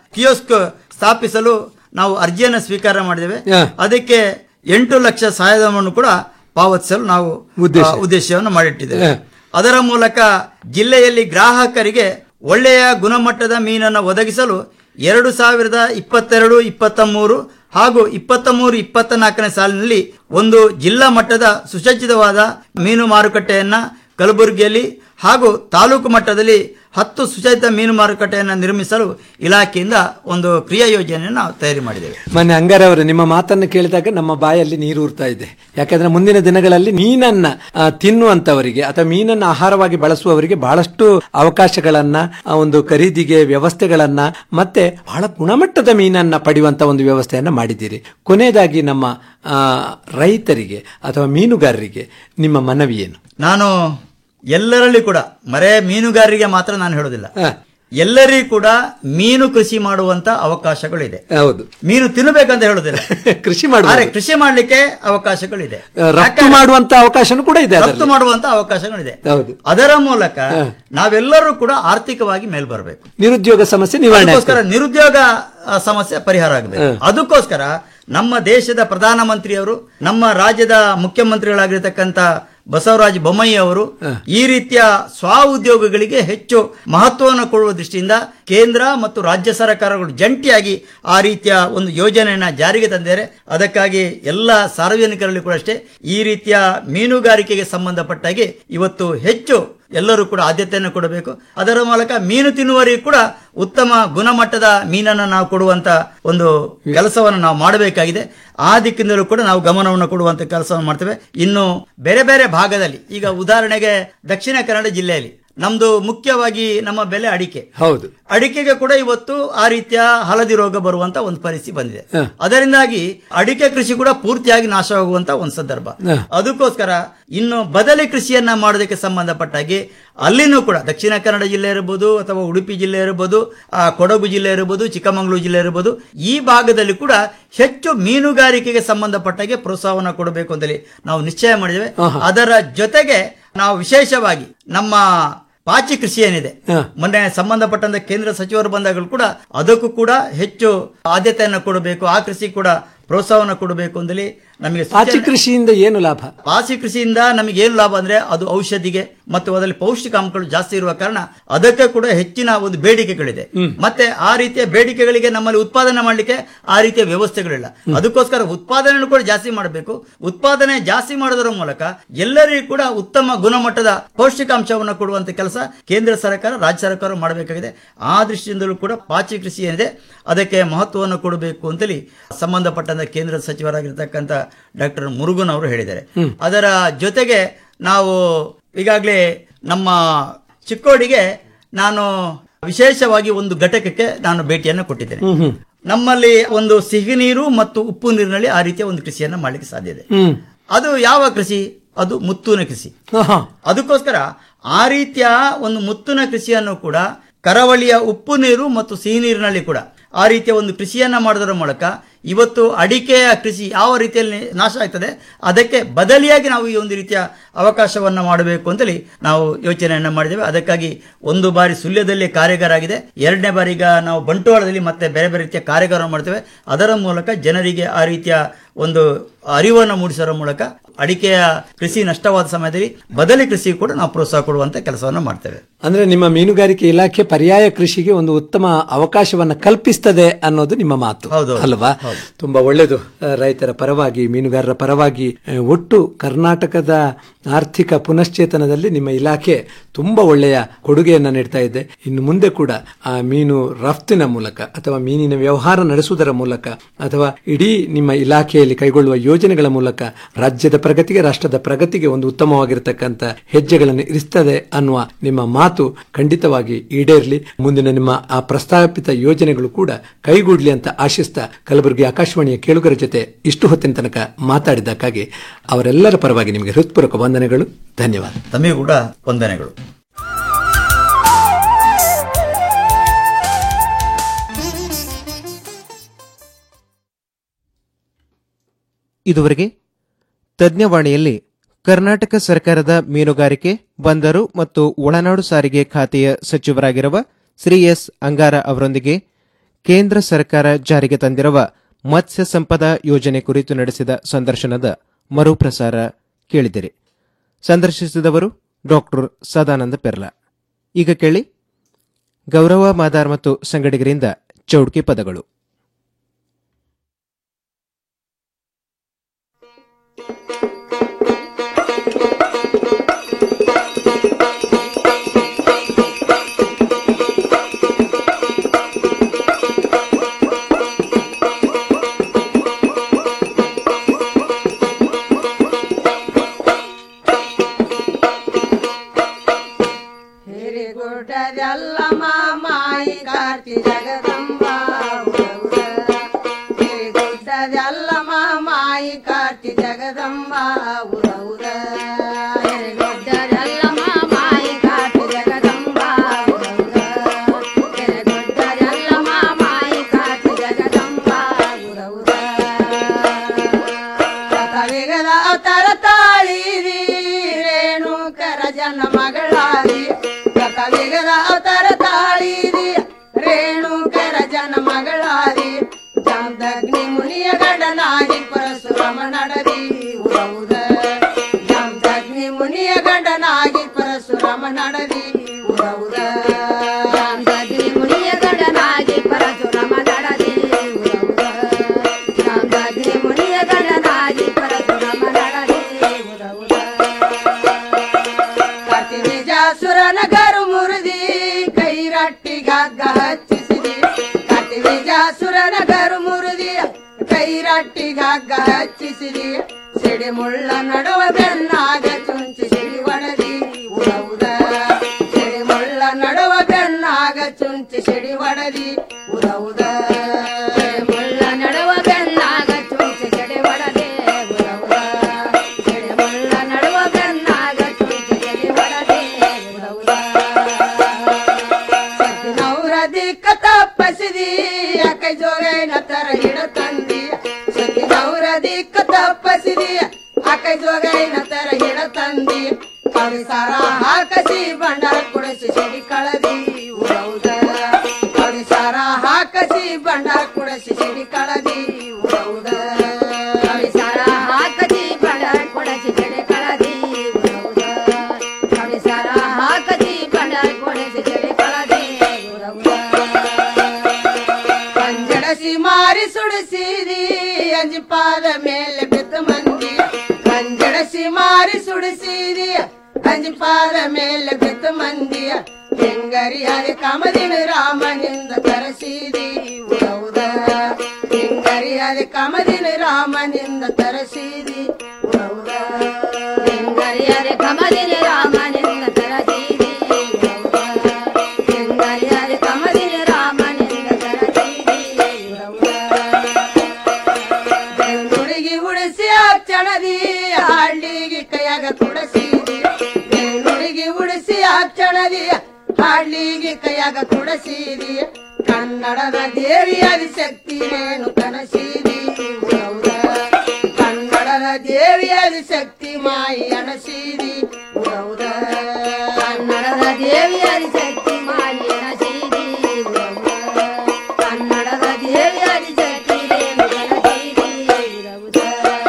ಕಿಯೋಸ್ಕ್ ಸ್ಥಾಪಿಸಲು ನಾವು ಅರ್ಜಿಯನ್ನು ಸ್ವೀಕಾರ ಮಾಡಿದ್ದೇವೆ ಹಾ. ಅದಕ್ಕೆ ಎಂಟು ಲಕ್ಷ ಸಹಾಯಧನವನ್ನು ಕೂಡ ಪಾವತಿಸಲು ನಾವು ಉದ್ದೇಶ. ಆ, ಉದ್ದೇಶವನ್ನು ಮಾಡಿಟ್ಟಿದ್ದೇವೆ ಹಾ. ಅದರ ಮೂಲಕ ಜಿಲ್ಲೆಯಲ್ಲಿ ಗ್ರಾಹಕರಿಗೆ ಒಳ್ಳೆಯ ಗುಣಮಟ್ಟದ ಮೀನನ್ನು ಒದಗಿಸಲು ಎರಡು ಸಾವಿರದ ಇಪ್ಪತ್ತೆರಡು ಇಪ್ಪತ್ತ ಮೂರು ಹಾಗೂ ಇಪ್ಪತ್ತ ಮೂರು ಇಪ್ಪತ್ತ ನಾಲ್ಕನೇ ಸಾಲಿನಲ್ಲಿ ಒಂದು ಜಿಲ್ಲಾ ಮಟ್ಟದ ಸುಸಜ್ಜಿತವಾದ ಮೀನು ಮಾರುಕಟ್ಟೆಯನ್ನ ಕಲಬುರಗಿಯಲ್ಲಿ ಹಾಗೂ ತಾಲೂಕು ಮಟ್ಟದಲ್ಲಿ ಹತ್ತು ಸುಸಜ್ಜಿತ ಮೀನು ಮಾರುಕಟ್ಟೆಯನ್ನು ನಿರ್ಮಿಸಲು ಇಲಾಖೆಯಿಂದ ಒಂದು ಕ್ರಿಯಾ ಯೋಜನೆಯನ್ನು ನಾವು ತಯಾರಿ ಮಾಡಿದ್ದೇವೆ ಮೊನ್ನೆ ಅಂಗಾರ ಅವರು ನಿಮ್ಮ ಮಾತನ್ನು ಕೇಳಿದಾಗ ನಮ್ಮ ಬಾಯಲ್ಲಿ ನೀರು ಊರ್ತಾ ಇದೆ ಯಾಕಂದ್ರೆ ಮುಂದಿನ ದಿನಗಳಲ್ಲಿ ಮೀನನ್ನ ಆ, ತಿನ್ನುವಂತವರಿಗೆ ಅಥವಾ ಮೀನನ್ನ ಆಹಾರವಾಗಿ ಬಳಸುವವರಿಗೆ ಬಹಳಷ್ಟು ಅವಕಾಶಗಳನ್ನ ಆ, ಒಂದು ಖರೀದಿಗೆ ವ್ಯವಸ್ಥೆಗಳನ್ನ ಮತ್ತೆ ಬಹಳ ಗುಣಮಟ್ಟದ ಮೀನನ್ನ ಪಡೆಯುವಂತ ಒಂದು ವ್ಯವಸ್ಥೆಯನ್ನ ಮಾಡಿದ್ದೀರಿ ಕೊನೆಯದಾಗಿ ನಮ್ಮ ಆ, ರೈತರಿಗೆ ಅಥವಾ ಮೀನುಗಾರರಿಗೆ ನಿಮ್ಮ ಮನವಿ ಏನು ನಾನು ಎಲ್ಲರಲ್ಲಿ ಕೂಡ ಮರೆ ಮೀನುಗಾರರಿಗೆ ಮಾತ್ರ ನಾನು ಹೇಳೋದಿಲ್ಲ ಎಲ್ಲರಿಗೂ ಕೂಡ ಮೀನು ಕೃಷಿ ಮಾಡುವಂತ ಅವಕಾಶಗಳಿದೆ ಹೌದು ಮೀನು ತಿನ್ನಬೇಕಂತ ಹೇಳೋದಿಲ್ಲ ಕೃಷಿ ಮಾಡುವ ಆದ್ರೆ ಕೃಷಿ ಮಾಡ್ಲಿಕ್ಕೆ ಅವಕಾಶಗಳಿದೆ ರಫ್ತು ಮಾಡುವಂತ ಅವಕಾಶನೂ ಕೂಡ ಇದೆ ರಫ್ತು ಅದರಲ್ಲಿ. ಮಾಡುವಂತ ಅವಕಾಶಗಳಿದೆ ಹೌದು ಅದರ ಮೂಲಕ ನಾವೆಲ್ಲರೂ ಕೂಡ ಆರ್ಥಿಕವಾಗಿ ಮೇಲ್ ಬರಬೇಕು ನಿರುದ್ಯೋಗ ಸಮಸ್ಯೆ ನಿವಾರಣೆ ಅದಕ್ಕೋಸ್ಕರ ನಿರುದ್ಯೋಗ ಆ, ಸಮಸ್ಯೆ ಪರಿಹಾರ ಆಗಬೇಕು ಹ. ಅದಕ್ಕೋಸ್ಕರ ನಮ್ಮ ದೇಶದ ಪ್ರಧಾನಮಂತ್ರಿಯವರು ನಮ್ಮ ರಾಜ್ಯದ ಮುಖ್ಯಮಂತ್ರಿಗಳಾಗಿರ್ತಕ್ಕಂಥ ಬಸವರಾಜ ಬೊಮ್ಮಾಯಿ ಅವರು ಈ ರೀತಿಯ ಸ್ವ ಉದ್ಯೋಗಗಳಿಗೆ ಹೆಚ್ಚು ಮಹತ್ವವನ್ನು ಕೊಡುವ ದೃಷ್ಟಿಯಿಂದ ಕೇಂದ್ರ ಮತ್ತು ರಾಜ್ಯ ಸರ್ಕಾರಗಳು ಜಂಟಿಯಾಗಿ ಆ ರೀತಿಯ ಒಂದು ಯೋಜನೆಯನ್ನ ಜಾರಿಗೆ ತಂದಿದ್ದಾರೆ ಅದಕ್ಕಾಗಿ ಎಲ್ಲ ಸಾರ್ವಜನಿಕರಲ್ಲಿ ಕೂಡ ಅಷ್ಟೇ ಈ ರೀತಿಯ ಮೀನುಗಾರಿಕೆಗೆ ಸಂಬಂಧಪಟ್ಟಾಗೆ ಇವತ್ತು ಹೆಚ್ಚು ಎಲ್ಲರೂ ಕೂಡ ಆದ್ಯತೆಯನ್ನು ಕೊಡಬೇಕು ಅದರ ಮೂಲಕ ಮೀನು ತಿನ್ನುವವರಿಗೆ ಕೂಡ ಉತ್ತಮ ಗುಣಮಟ್ಟದ ಮೀನನ್ನು ನಾವು ಕೊಡುವಂತ ಒಂದು ಕೆಲಸವನ್ನು ನಾವು ಮಾಡಬೇಕಾಗಿದೆ ಆ ದಿಕ್ಕಿನಲ್ಲೂ ಕೂಡ ನಾವು ಗಮನವನ್ನು ಕೊಡುವಂತ ಕೆಲಸವನ್ನು ಮಾಡ್ತೇವೆ ಇನ್ನು ಬೇರೆ ಬೇರೆ ಭಾಗದಲ್ಲಿ ಈಗ ಉದಾಹರಣೆಗೆ ದಕ್ಷಿಣ ಕನ್ನಡ ಜಿಲ್ಲೆಯಲ್ಲಿ ನಮ್ದು ಮುಖ್ಯವಾಗಿ ನಮ್ಮ ಬೆಲೆ ಅಡಿಕೆ ಹೌದು ಅಡಿಕೆಗೆ ಕೂಡ ಇವತ್ತು ಆ ರೀತಿಯ ಹಳದಿ ರೋಗ ಬರುವಂತ ಒಂದು ಪರಿಸ್ಥಿತಿ ಬಂದಿದೆ ಹ. ಅದರಿಂದಾಗಿ ಅಡಿಕೆ ಕೃಷಿ ಕೂಡ ಪೂರ್ತಿಯಾಗಿ ನಾಶವಾಗುವಂತ ಒಂದು ಸಂದರ್ಭ ಹ. ಅದಕ್ಕೋಸ್ಕರ ಇನ್ನು ಬದಲಿ ಕೃಷಿಯನ್ನ ಮಾಡೋದಕ್ಕೆ ಸಂಬಂಧಪಟ್ಟಾಗಿ ಅಲ್ಲಿನೂ ಕೂಡ ದಕ್ಷಿಣ ಕನ್ನಡ ಜಿಲ್ಲೆ ಇರಬಹುದು ಅಥವಾ ಉಡುಪಿ ಜಿಲ್ಲೆ ಇರಬಹುದು ಆ ಕೊಡಗು ಜಿಲ್ಲೆ ಇರಬಹುದು ಚಿಕ್ಕಮಗಳೂರು ಜಿಲ್ಲೆ ಇರಬಹುದು ಈ ಭಾಗದಲ್ಲಿ ಕೂಡ ಹೆಚ್ಚು ಮೀನುಗಾರಿಕೆಗೆ ಸಂಬಂಧಪಟ್ಟಾಗೆ ಪ್ರೋತ್ಸಾಹವನ್ನು ಕೊಡಬೇಕು ಅಂತೇಳಿ ನಾವು ನಿಶ್ಚಯ ಮಾಡಿದ್ದೇವೆ ಅದರ ಜೊತೆಗೆ ನಾವು ವಿಶೇಷವಾಗಿ ನಮ್ಮ ಪಾಚಿ ಕೃಷಿ ಏನಿದೆ ಮೊನ್ನೆ ಸಂಬಂಧಪಟ್ಟಂತ ಕೇಂದ್ರ ಸಚಿವರು ಬಂದಾಗಲೂ ಕೂಡ ಅದಕ್ಕೂ ಕೂಡ ಹೆಚ್ಚು ಆದ್ಯತೆಯನ್ನು ಕೊಡಬೇಕು ಆ ಕೃಷಿ ಕೂಡ ಪ್ರೋತ್ಸಾಹವನ್ನು ಕೊಡಬೇಕು ಅಂತೇಳಿ ನಮಗೆ ಪಾಚಿ ಸೂಚನೆ- ಕೃಷಿಯಿಂದ ಏನು ಲಾಭ ಪಾಚಿ ಕೃಷಿಯಿಂದ ನಮಗೆ ಏನು ಲಾಭ ಅಂದ್ರೆ ಅದು ಔಷಧಿಗೆ ಮತ್ತು ಅದರಲ್ಲಿ ಪೌಷ್ಟಿಕಾಂಶಗಳು ಜಾಸ್ತಿ ಇರುವ ಕಾರಣ ಅದಕ್ಕೆ ಕೂಡ ಹೆಚ್ಚಿನ ಒಂದು ಬೇಡಿಕೆಗಳಿದೆ ಮತ್ತೆ ಆ ರೀತಿಯ ಬೇಡಿಕೆಗಳಿಗೆ ನಮ್ಮಲ್ಲಿ ಉತ್ಪಾದನೆ ಮಾಡಲಿಕ್ಕೆ ಆ ರೀತಿಯ ವ್ಯವಸ್ಥೆಗಳಿಲ್ಲ ಅದಕ್ಕೋಸ್ಕರ ಉತ್ಪಾದನೆ ಕೂಡ ಜಾಸ್ತಿ ಮಾಡಬೇಕು ಉತ್ಪಾದನೆ ಜಾಸ್ತಿ ಮಾಡೋದರ ಮೂಲಕ ಎಲ್ಲರಿಗೂ ಕೂಡ ಉತ್ತಮ ಗುಣಮಟ್ಟದ ಪೌಷ್ಟಿಕಾಂಶವನ್ನು ಕೊಡುವಂತ ಕೆಲಸ ಕೇಂದ್ರ ಸರ್ಕಾರ ರಾಜ್ಯ ಸರ್ಕಾರ ಮಾಡಬೇಕಾಗಿದೆ ಆ ದೃಷ್ಟಿಯಿಂದಲೂ ಕೂಡ ಪಾಚಿ ಕೃಷಿ ಏನಿದೆ ಅದಕ್ಕೆ ಮಹತ್ವವನ್ನು ಕೊಡಬೇಕು ಅಂತೇಳಿ ಸಂಬಂಧಪಟ್ಟಂತ ಕೇಂದ್ರ ಸಚಿವರಾಗಿರ್ತಕ್ಕಂಥ ಡಾಕ್ಟರ್ ಮುರುಗನ್ ಅವರು ಹೇಳಿದ್ದಾರೆ ಅದರ ಜೊತೆಗೆ ನಾವು ಈಗಾಗಲೇ ನಮ್ಮ ಚಿಕ್ಕೋಡಿಗೆ ನಾನು ವಿಶೇಷವಾಗಿ ಒಂದು ಘಟಕಕ್ಕೆ ನಾನು ಭೇಟಿಯನ್ನು ಕೊಟ್ಟಿದ್ದೇನೆ ನಮ್ಮಲ್ಲಿ ಒಂದು ಸಿಹಿ ನೀರು ಮತ್ತು ಉಪ್ಪು ನೀರಿನಲ್ಲಿ ಆ ರೀತಿಯ ಒಂದು ಕೃಷಿಯನ್ನ ಮಾಡಲಿಕ್ಕೆ ಸಾಧ್ಯ ಇದೆ ಹ್ಮ್ ಅದು ಯಾವ ಕೃಷಿ ಅದು ಮುತ್ತುನ ಕೃಷಿ ಅದಕ್ಕೋಸ್ಕರ ಆ ರೀತಿಯ ಒಂದು ಮುತ್ತುನ ಕೃಷಿಯನ್ನು ಕೂಡ ಕರಾವಳಿಯ ಉಪ್ಪು ನೀರು ಮತ್ತು ಸಿಹಿ ನೀರಿನಲ್ಲಿ ಕೂಡ ಆ ರೀತಿಯ ಒಂದು ಕೃಷಿಯನ್ನ ಮಾಡೋದರ ಮೂಲಕ ಇವತ್ತು ಅಡಿಕೆಯ ಕೃಷಿ ಯಾವ ರೀತಿಯಲ್ಲಿ ನಾಶ ಆಗ್ತದೆ ಅದಕ್ಕೆ ಬದಲಿಯಾಗಿ ನಾವು ಈ ಒಂದು ರೀತಿಯ ಅವಕಾಶವನ್ನು ಮಾಡಬೇಕು ಅಂತೇಳಿ ನಾವು ಯೋಚನೆಯನ್ನ ಮಾಡಿದ್ದೇವೆ ಅದಕ್ಕಾಗಿ ಒಂದು ಬಾರಿ ಸುಳ್ಯದಲ್ಲಿ ಕಾರ್ಯಾಗಾರ ಆಗಿದೆ ಎರಡನೇ ಬಾರಿಗ ನಾವು ಬಂಟ್ವಾಳದಲ್ಲಿ ಮತ್ತೆ ಬೇರೆ ಬೇರೆ ರೀತಿಯ ಕಾರ್ಯಾಗಾರ ಮಾಡ್ತೇವೆ ಅದರ ಮೂಲಕ ಜನರಿಗೆ ಆ ರೀತಿಯ ಒಂದು ಅರಿವನ್ನು ಮೂಡಿಸೋರ ಮೂಲಕ ಅಡಿಕೆಯ ಕೃಷಿ ನಷ್ಟವಾದ ಸಮಯದಲ್ಲಿ ಬದಲಿ ಕೃಷಿ ಕೂಡ ನಾವು ಪ್ರೋತ್ಸಾಹ ಕೊಡುವಂತ ಕೆಲಸವನ್ನು ಮಾಡ್ತೇವೆ ಅಂದ್ರೆ ನಿಮ್ಮ ಮೀನುಗಾರಿಕೆ ಇಲಾಖೆ ಪರ್ಯಾಯ ಕೃಷಿಗೆ ಒಂದು ಉತ್ತಮ ಅವಕಾಶವನ್ನ ಕಲ್ಪಿಸ್ತದೆ ಅನ್ನೋದು ನಿಮ್ಮ ಮಾತು ಹೌದು. ಅಲ್ವಾ ತುಂಬಾ ಒಳ್ಳೆಯದು ಆ, ರೈತರ ಪರವಾಗಿ ಮೀನುಗಾರರ ಪರವಾಗಿ ಆ, ಒಟ್ಟು ಕರ್ನಾಟಕದ ಆರ್ಥಿಕ ಪುನಶ್ಚೇತನದಲ್ಲಿ ನಿಮ್ಮ ಇಲಾಖೆ ತುಂಬಾ ಒಳ್ಳೆಯ ಕೊಡುಗೆಯನ್ನ ನೀಡ್ತಾ ಇದೆ ಇನ್ನು ಮುಂದೆ ಕೂಡ ಆ ಮೀನು ರಫ್ತಿನ ಮೂಲಕ ಅಥವಾ ಮೀನಿನ ವ್ಯವಹಾರ ನಡೆಸುವುದರ ಮೂಲಕ ಅಥವಾ ಇಡೀ ನಿಮ್ಮ ಇಲಾಖೆಯಲ್ಲಿ ಕೈಗೊಳ್ಳುವ ಯೋಜನೆಗಳ ಮೂಲಕ ರಾಜ್ಯದ ಪ್ರಗತಿಗೆ ರಾಷ್ಟ್ರದ ಪ್ರಗತಿಗೆ ಒಂದು ಉತ್ತಮವಾಗಿರತಕ್ಕಂಥ ಹೆಜ್ಜೆಗಳನ್ನು ಇರಿಸ್ತದೆ ಅನ್ನುವ ನಿಮ್ಮ ಮಾತು ಖಂಡಿತವಾಗಿ ಈಡೇರಲಿ ಮುಂದಿನ ನಿಮ್ಮ ಆ ಪ್ರಸ್ತಾಪಿತ ಯೋಜನೆಗಳು ಕೂಡ ಕೈಗೂಡ್ಲಿ ಅಂತ ಆಶಿಸ್ತಾ ಕಲಬುರಗಿ ಆಕಾಶವಾಣಿಯ ಕೇಳುಗರ ಜೊತೆ ಇಷ್ಟು ಹೊತ್ತಿನ ತನಕ ಮಾತಾಡಿದ್ದಕ್ಕಾಗಿ ಅವರೆಲ್ಲರ ಪರವಾಗಿ ನಿಮಗೆ ಹೃತ್ಪೂರ್ವಕ ವಂದನೆಗಳು ಧನ್ಯವಾದ ತಮಗೂ ಕೂಡ ವಂದನೆಗಳು ಇದುವರೆಗೆ ತಜ್ಞವಾಣಿಯಲ್ಲಿ ಕರ್ನಾಟಕ ಸರ್ಕಾರದ ಮೀನುಗಾರಿಕೆ ಬಂದರು ಮತ್ತು ಒಳನಾಡು ಸಾರಿಗೆ ಖಾತೆಯ ಸಚಿವರಾಗಿರುವ ಶ್ರೀ ಎಸ್ ಅಂಗಾರ ಅವರೊಂದಿಗೆ ಕೇಂದ್ರ ಸರ್ಕಾರ ಜಾರಿಗೆ ತಂದಿರುವ ಮತ್ಸ್ಯ ಸಂಪದ ಯೋಜನೆ ಕುರಿತು ನಡೆಸಿದ ಸಂದರ್ಶನದ ಮರುಪ್ರಸಾರ ಕೇಳಿದಿರಿ ಸಂದರ್ಶಿಸಿದವರು ಡಾಕ್ಟರ್ ಸದಾನಂದ ಪೆರ್ಲಾ ಈಗ ಕೇಳಿ ಗೌರವ ಮಾದಾರ್ ಮತ್ತು ಸಂಗಡಿಗರಿಂದ ಚೌಡ್ಕಿ ಪದಗಳು ಹಿರಿಗುಡ್ಡದೆಲ್ಲ ಮಾಮಾಯಿ ಕಾರ್ತಿ ಜಗದಂಬ ಹಿರಿಗುಡ್ಡದೆಲ್ಲ ಮಾಮಾಯಿ ಕಾರ್ತಿ ಜಗದಂಬ ಉರ ಉರ ಹಿರಿಗುಡ್ಡದೆಲ್ಲ ಮಾಮಾಯಿ ಕಾರ್ತಿ ಜಗದಂಬ ಉರ ಉರ ಹಿರಿಗುಡ್ಡದೆಲ್ಲ ಮಾಮಾಯಿ ಕಾರ್ತಿ ಜಗದಂಬ ಉರ ಉರ ಕವಿಗದ ಅವತಾರ ತಾಳಿರಿ ರೇಣುಕರ ಜನ ಮಗಳಾರಿ ಕವಿಗದ ಅವತಾರ ತಾಳಿರಿ ರೇಣುಕರ ಜನ ಮಗಳಾರಿ ಜಾಮದಗ್ನಿ ಮುನಿಯ ಗಂಡನಾಗಿ ಪರಶುರಾಮ ನಡರಿ ಉರೌದ ಜಾಮದಗ್ನಿ ಮುನಿಯ ಗಂಡನಾಗಿ ಪರಶುರಾಮ ನಡರಿ ಉರೌದ ಜಾಮದಗ್ನಿ ಮುನಿಯ ಗಂಡನಾಗಿ ಪರಶುರಾಮ ನಡರಿ ಉರೌದ ಜಾಮದಗ್ನಿ ಮುನಿಯ ಗಂಡನಾಗಿ ಪರಶುರಾಮ ನಡರಿ ಉರೌದ ಕತಿ ವಿಜಾಸುರನ ಗರು ಮುರಿದಿ ಕೈ ರಟ್ಟಿಗಾಗ ಹಚ್ಚಿಸಿದಿ ಕತಿ ವಿಜಾಸುರನ ಗರು ಮುರಿದಿ ಕೈ ರಟ್ಟಿಗಾಗ ಹಚ್ಚಿಸಿದಿ ಸಿಡಿ ಮುಳ್ಳ ನಡುವ ಬೆನ್ನಾಗ ಚುಂಚಿ ಸಿಡಿ ಒಡದಿ ಉರವುದ ಸಿಡಿ ಮುಳ್ಳ ನಡುವ ಬೆನ್ನಾಗ ಚುಂಚಿ ಸಿಡಿ ಒಡದಿ ಉರವುದ ಸಿಡಿ ಮುಳ್ಳ ನಡುವ ಬೆನ್ನಾಗ ಚುಂಚಿ ಸಿಡಿ ಒಡದೆ ಉರವುದ ಸಿಡಿ ಮುಳ್ಳ ನಡುವ ಬೆನ್ನಾಗ ಚುಂಚಿ ಸಿಡಿ ಒಡದೆ ಉರವುದ ಸತ್ತಿನವ್ರ ದಿಕ್ಕ ತಪ್ಪಸಿದಿ ಕೈ ಜೋಗೈನ ತರ ಹಿಡ ತಂದಿ ಸತ್ತಿನವ್ರ ದಿಕ್ಕ ತಪ್ಪಸಿದಿ ಕೈ ಜೋಗೈನ ತರ ಹಿಡ ತಂದಿ ಕವಿ ಸಾರ ಹಾಕಸಿ ಬಂಡಾರ ಕುಡಿಸಿ ಸಿಡಿ ಕಳದಿ ಉರೌದ ಕವಿ ಸಾರ ಹಾಕಸಿ ಬಂಡಾರ ಕುಡಿಸಿ ಸಿಡಿ ಕಳದಿ ಉರೌದ ಕವಿ ಸಾರ ಹಾಕಸಿ ಬಂಡಾರ ಕುಡಿಸಿ ಸಿಡಿ ಕಳದಿ ಉರೌದ ಕವಿ ಸಾರ ಹಾಕಸಿ ಬಂಡಾರ ಕುಡಿಸಿ ಸಿಡಿ ಕಳದಿ ಉರೌದ ಕಂಜಡಸಿ ಮಾರಿ ಸುಡಿಸಿದಿ ಅಂಜಿಪಾದ ಮೇಲೆ ಬಿದ್ದ ಮಂದಿ ಕಂಜಡಸಿ ಮಾರಿ ಸುಡಿಸಿದಿ ಅಂಜಿಪಾದ ಮೇಲೆ ಬಿದ್ದ ಮಂದಿ ಹೆಂಗರಿ ಹರಿ ಕಮದಿನ ರಾಮನಿಂದ ತರಸಿದಿ ಉರೌದ ಹೆಂಗರಿ ಹರಿ ಕಮದಿನ ರಾಮನಿಂದ ತರಸಿದಿ ಉರೌದ ಹೆಂಗರಿ ಹರಿ ಕಮದಿನ ರಾಮನಿಂದ ತರಸಿದಿ ಉರೌದ ಹೆಂಗರಿ ಹರಿ ಕಮದಿನ ರಾಮನಿಂದ ತರಸಿದಿ ಬೆಂಗುಡಿಗೆ ಉಡಿಸಿ ಅಕ್ಷಣದಿ ಹಳ್ಳಿಗೆ ಕೈಯಾಗ ಕುಡಸಿದಿ ಬೆಂಗುಡಿಗೆ ಉಡಿಸಿ ಅಕ್ಷಣದಿ ಹಳ್ಳಿಗೆ ಕೈಯಾಗ ಕುಡಸಿದಿ ಕನ್ನಡದ ದೇವಿ ಆದಿಶಕ್ತಿ ರೇಣು ಕನಸಿದಿ ಉರೌದ ಕನ್ನಡದ ದೇವಿ ಆದಿಶಕ್ತಿ ಮಾಯಿ ಅಣಸಿದಿ ಉರೌದ ಕನ್ನಡದ ದೇವಿ ಆದಿಶಕ್ತಿ ಮಾಯಿ ಅಣಸಿದಿ ಉರೌದ ಕನ್ನಡದ ದೇವಿ ಆದಿಶಕ್ತಿ ರೇಣು ಕನಸಿದಿ ಉರೌದ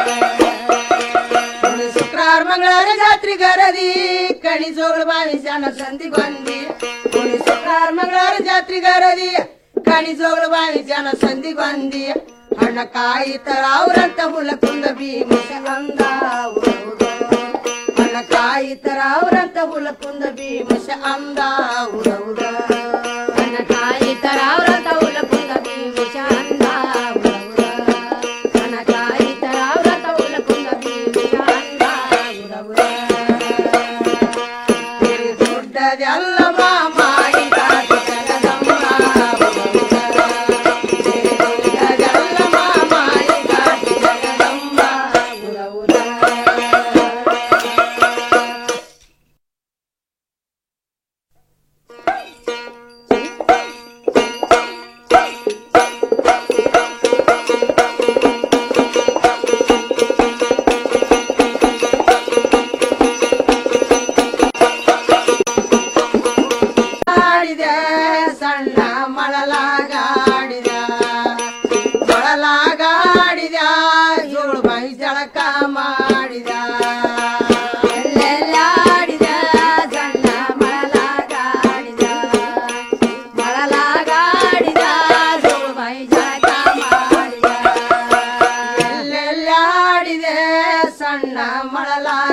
ಶುಕ್ರವಾರ ಮಂಗಳವಾರ ಜಾತ್ರೆ ಗರದಿ ಕಣಿ ಜೋಗಳು ಬಾವಿ ಜನ ಸಂಧಿ ಬಂದಿ ಕುಣಿ ಶುಕ್ರವಾರ ಮಂಗಳವಾರ ಜಾತ್ರೆ ಗರದಿ ಕಣಿ ಜೋಗಳು ಬಾವಿ ಜನ ಸಂಧಿ ಬಂದಿ ಹಣ್ಣ ಕಾಯಿ ತರ ಅವ್ರಂತ ಹುಲ ಕುಂದ ಭೀಮಸ ಅಂದ ಉರೌದ ಹಣ್ಣ ಕಾಯಿ ತರ ಅವ್ರಂತ ಹುಲ ಕುಂದ ಭೀಮಸ ಅಂದ ಉರೌದ ಹಣ್ಣ ಕಾಯಿ ತರ ಅವ್ರಂತ ಹುಲ ಕುಂದ ಭೀಮಸ ಅಂದ ಉರೌದ ಹಣ್ಣ ಕಾಯಿ ತರ ಅವ್ರಂತ ಹುಲ ಕುಂದ ಭೀಮಸ ಅಂದ ಉರೌದ ದೊಡ್ಡದೆಲ್ಲ ಮಾಮಾಯಿ ಕಾಟಿ ಜಗದಮ್ಮ ದೊಡ್ಡದೆಲ್ಲ ಮಾಮಾಯಿ ಕಾಟಿ ಜಗದಮ್ಮ ಉರೌದ ಕಣ್ಣ ಮಳಲಾರ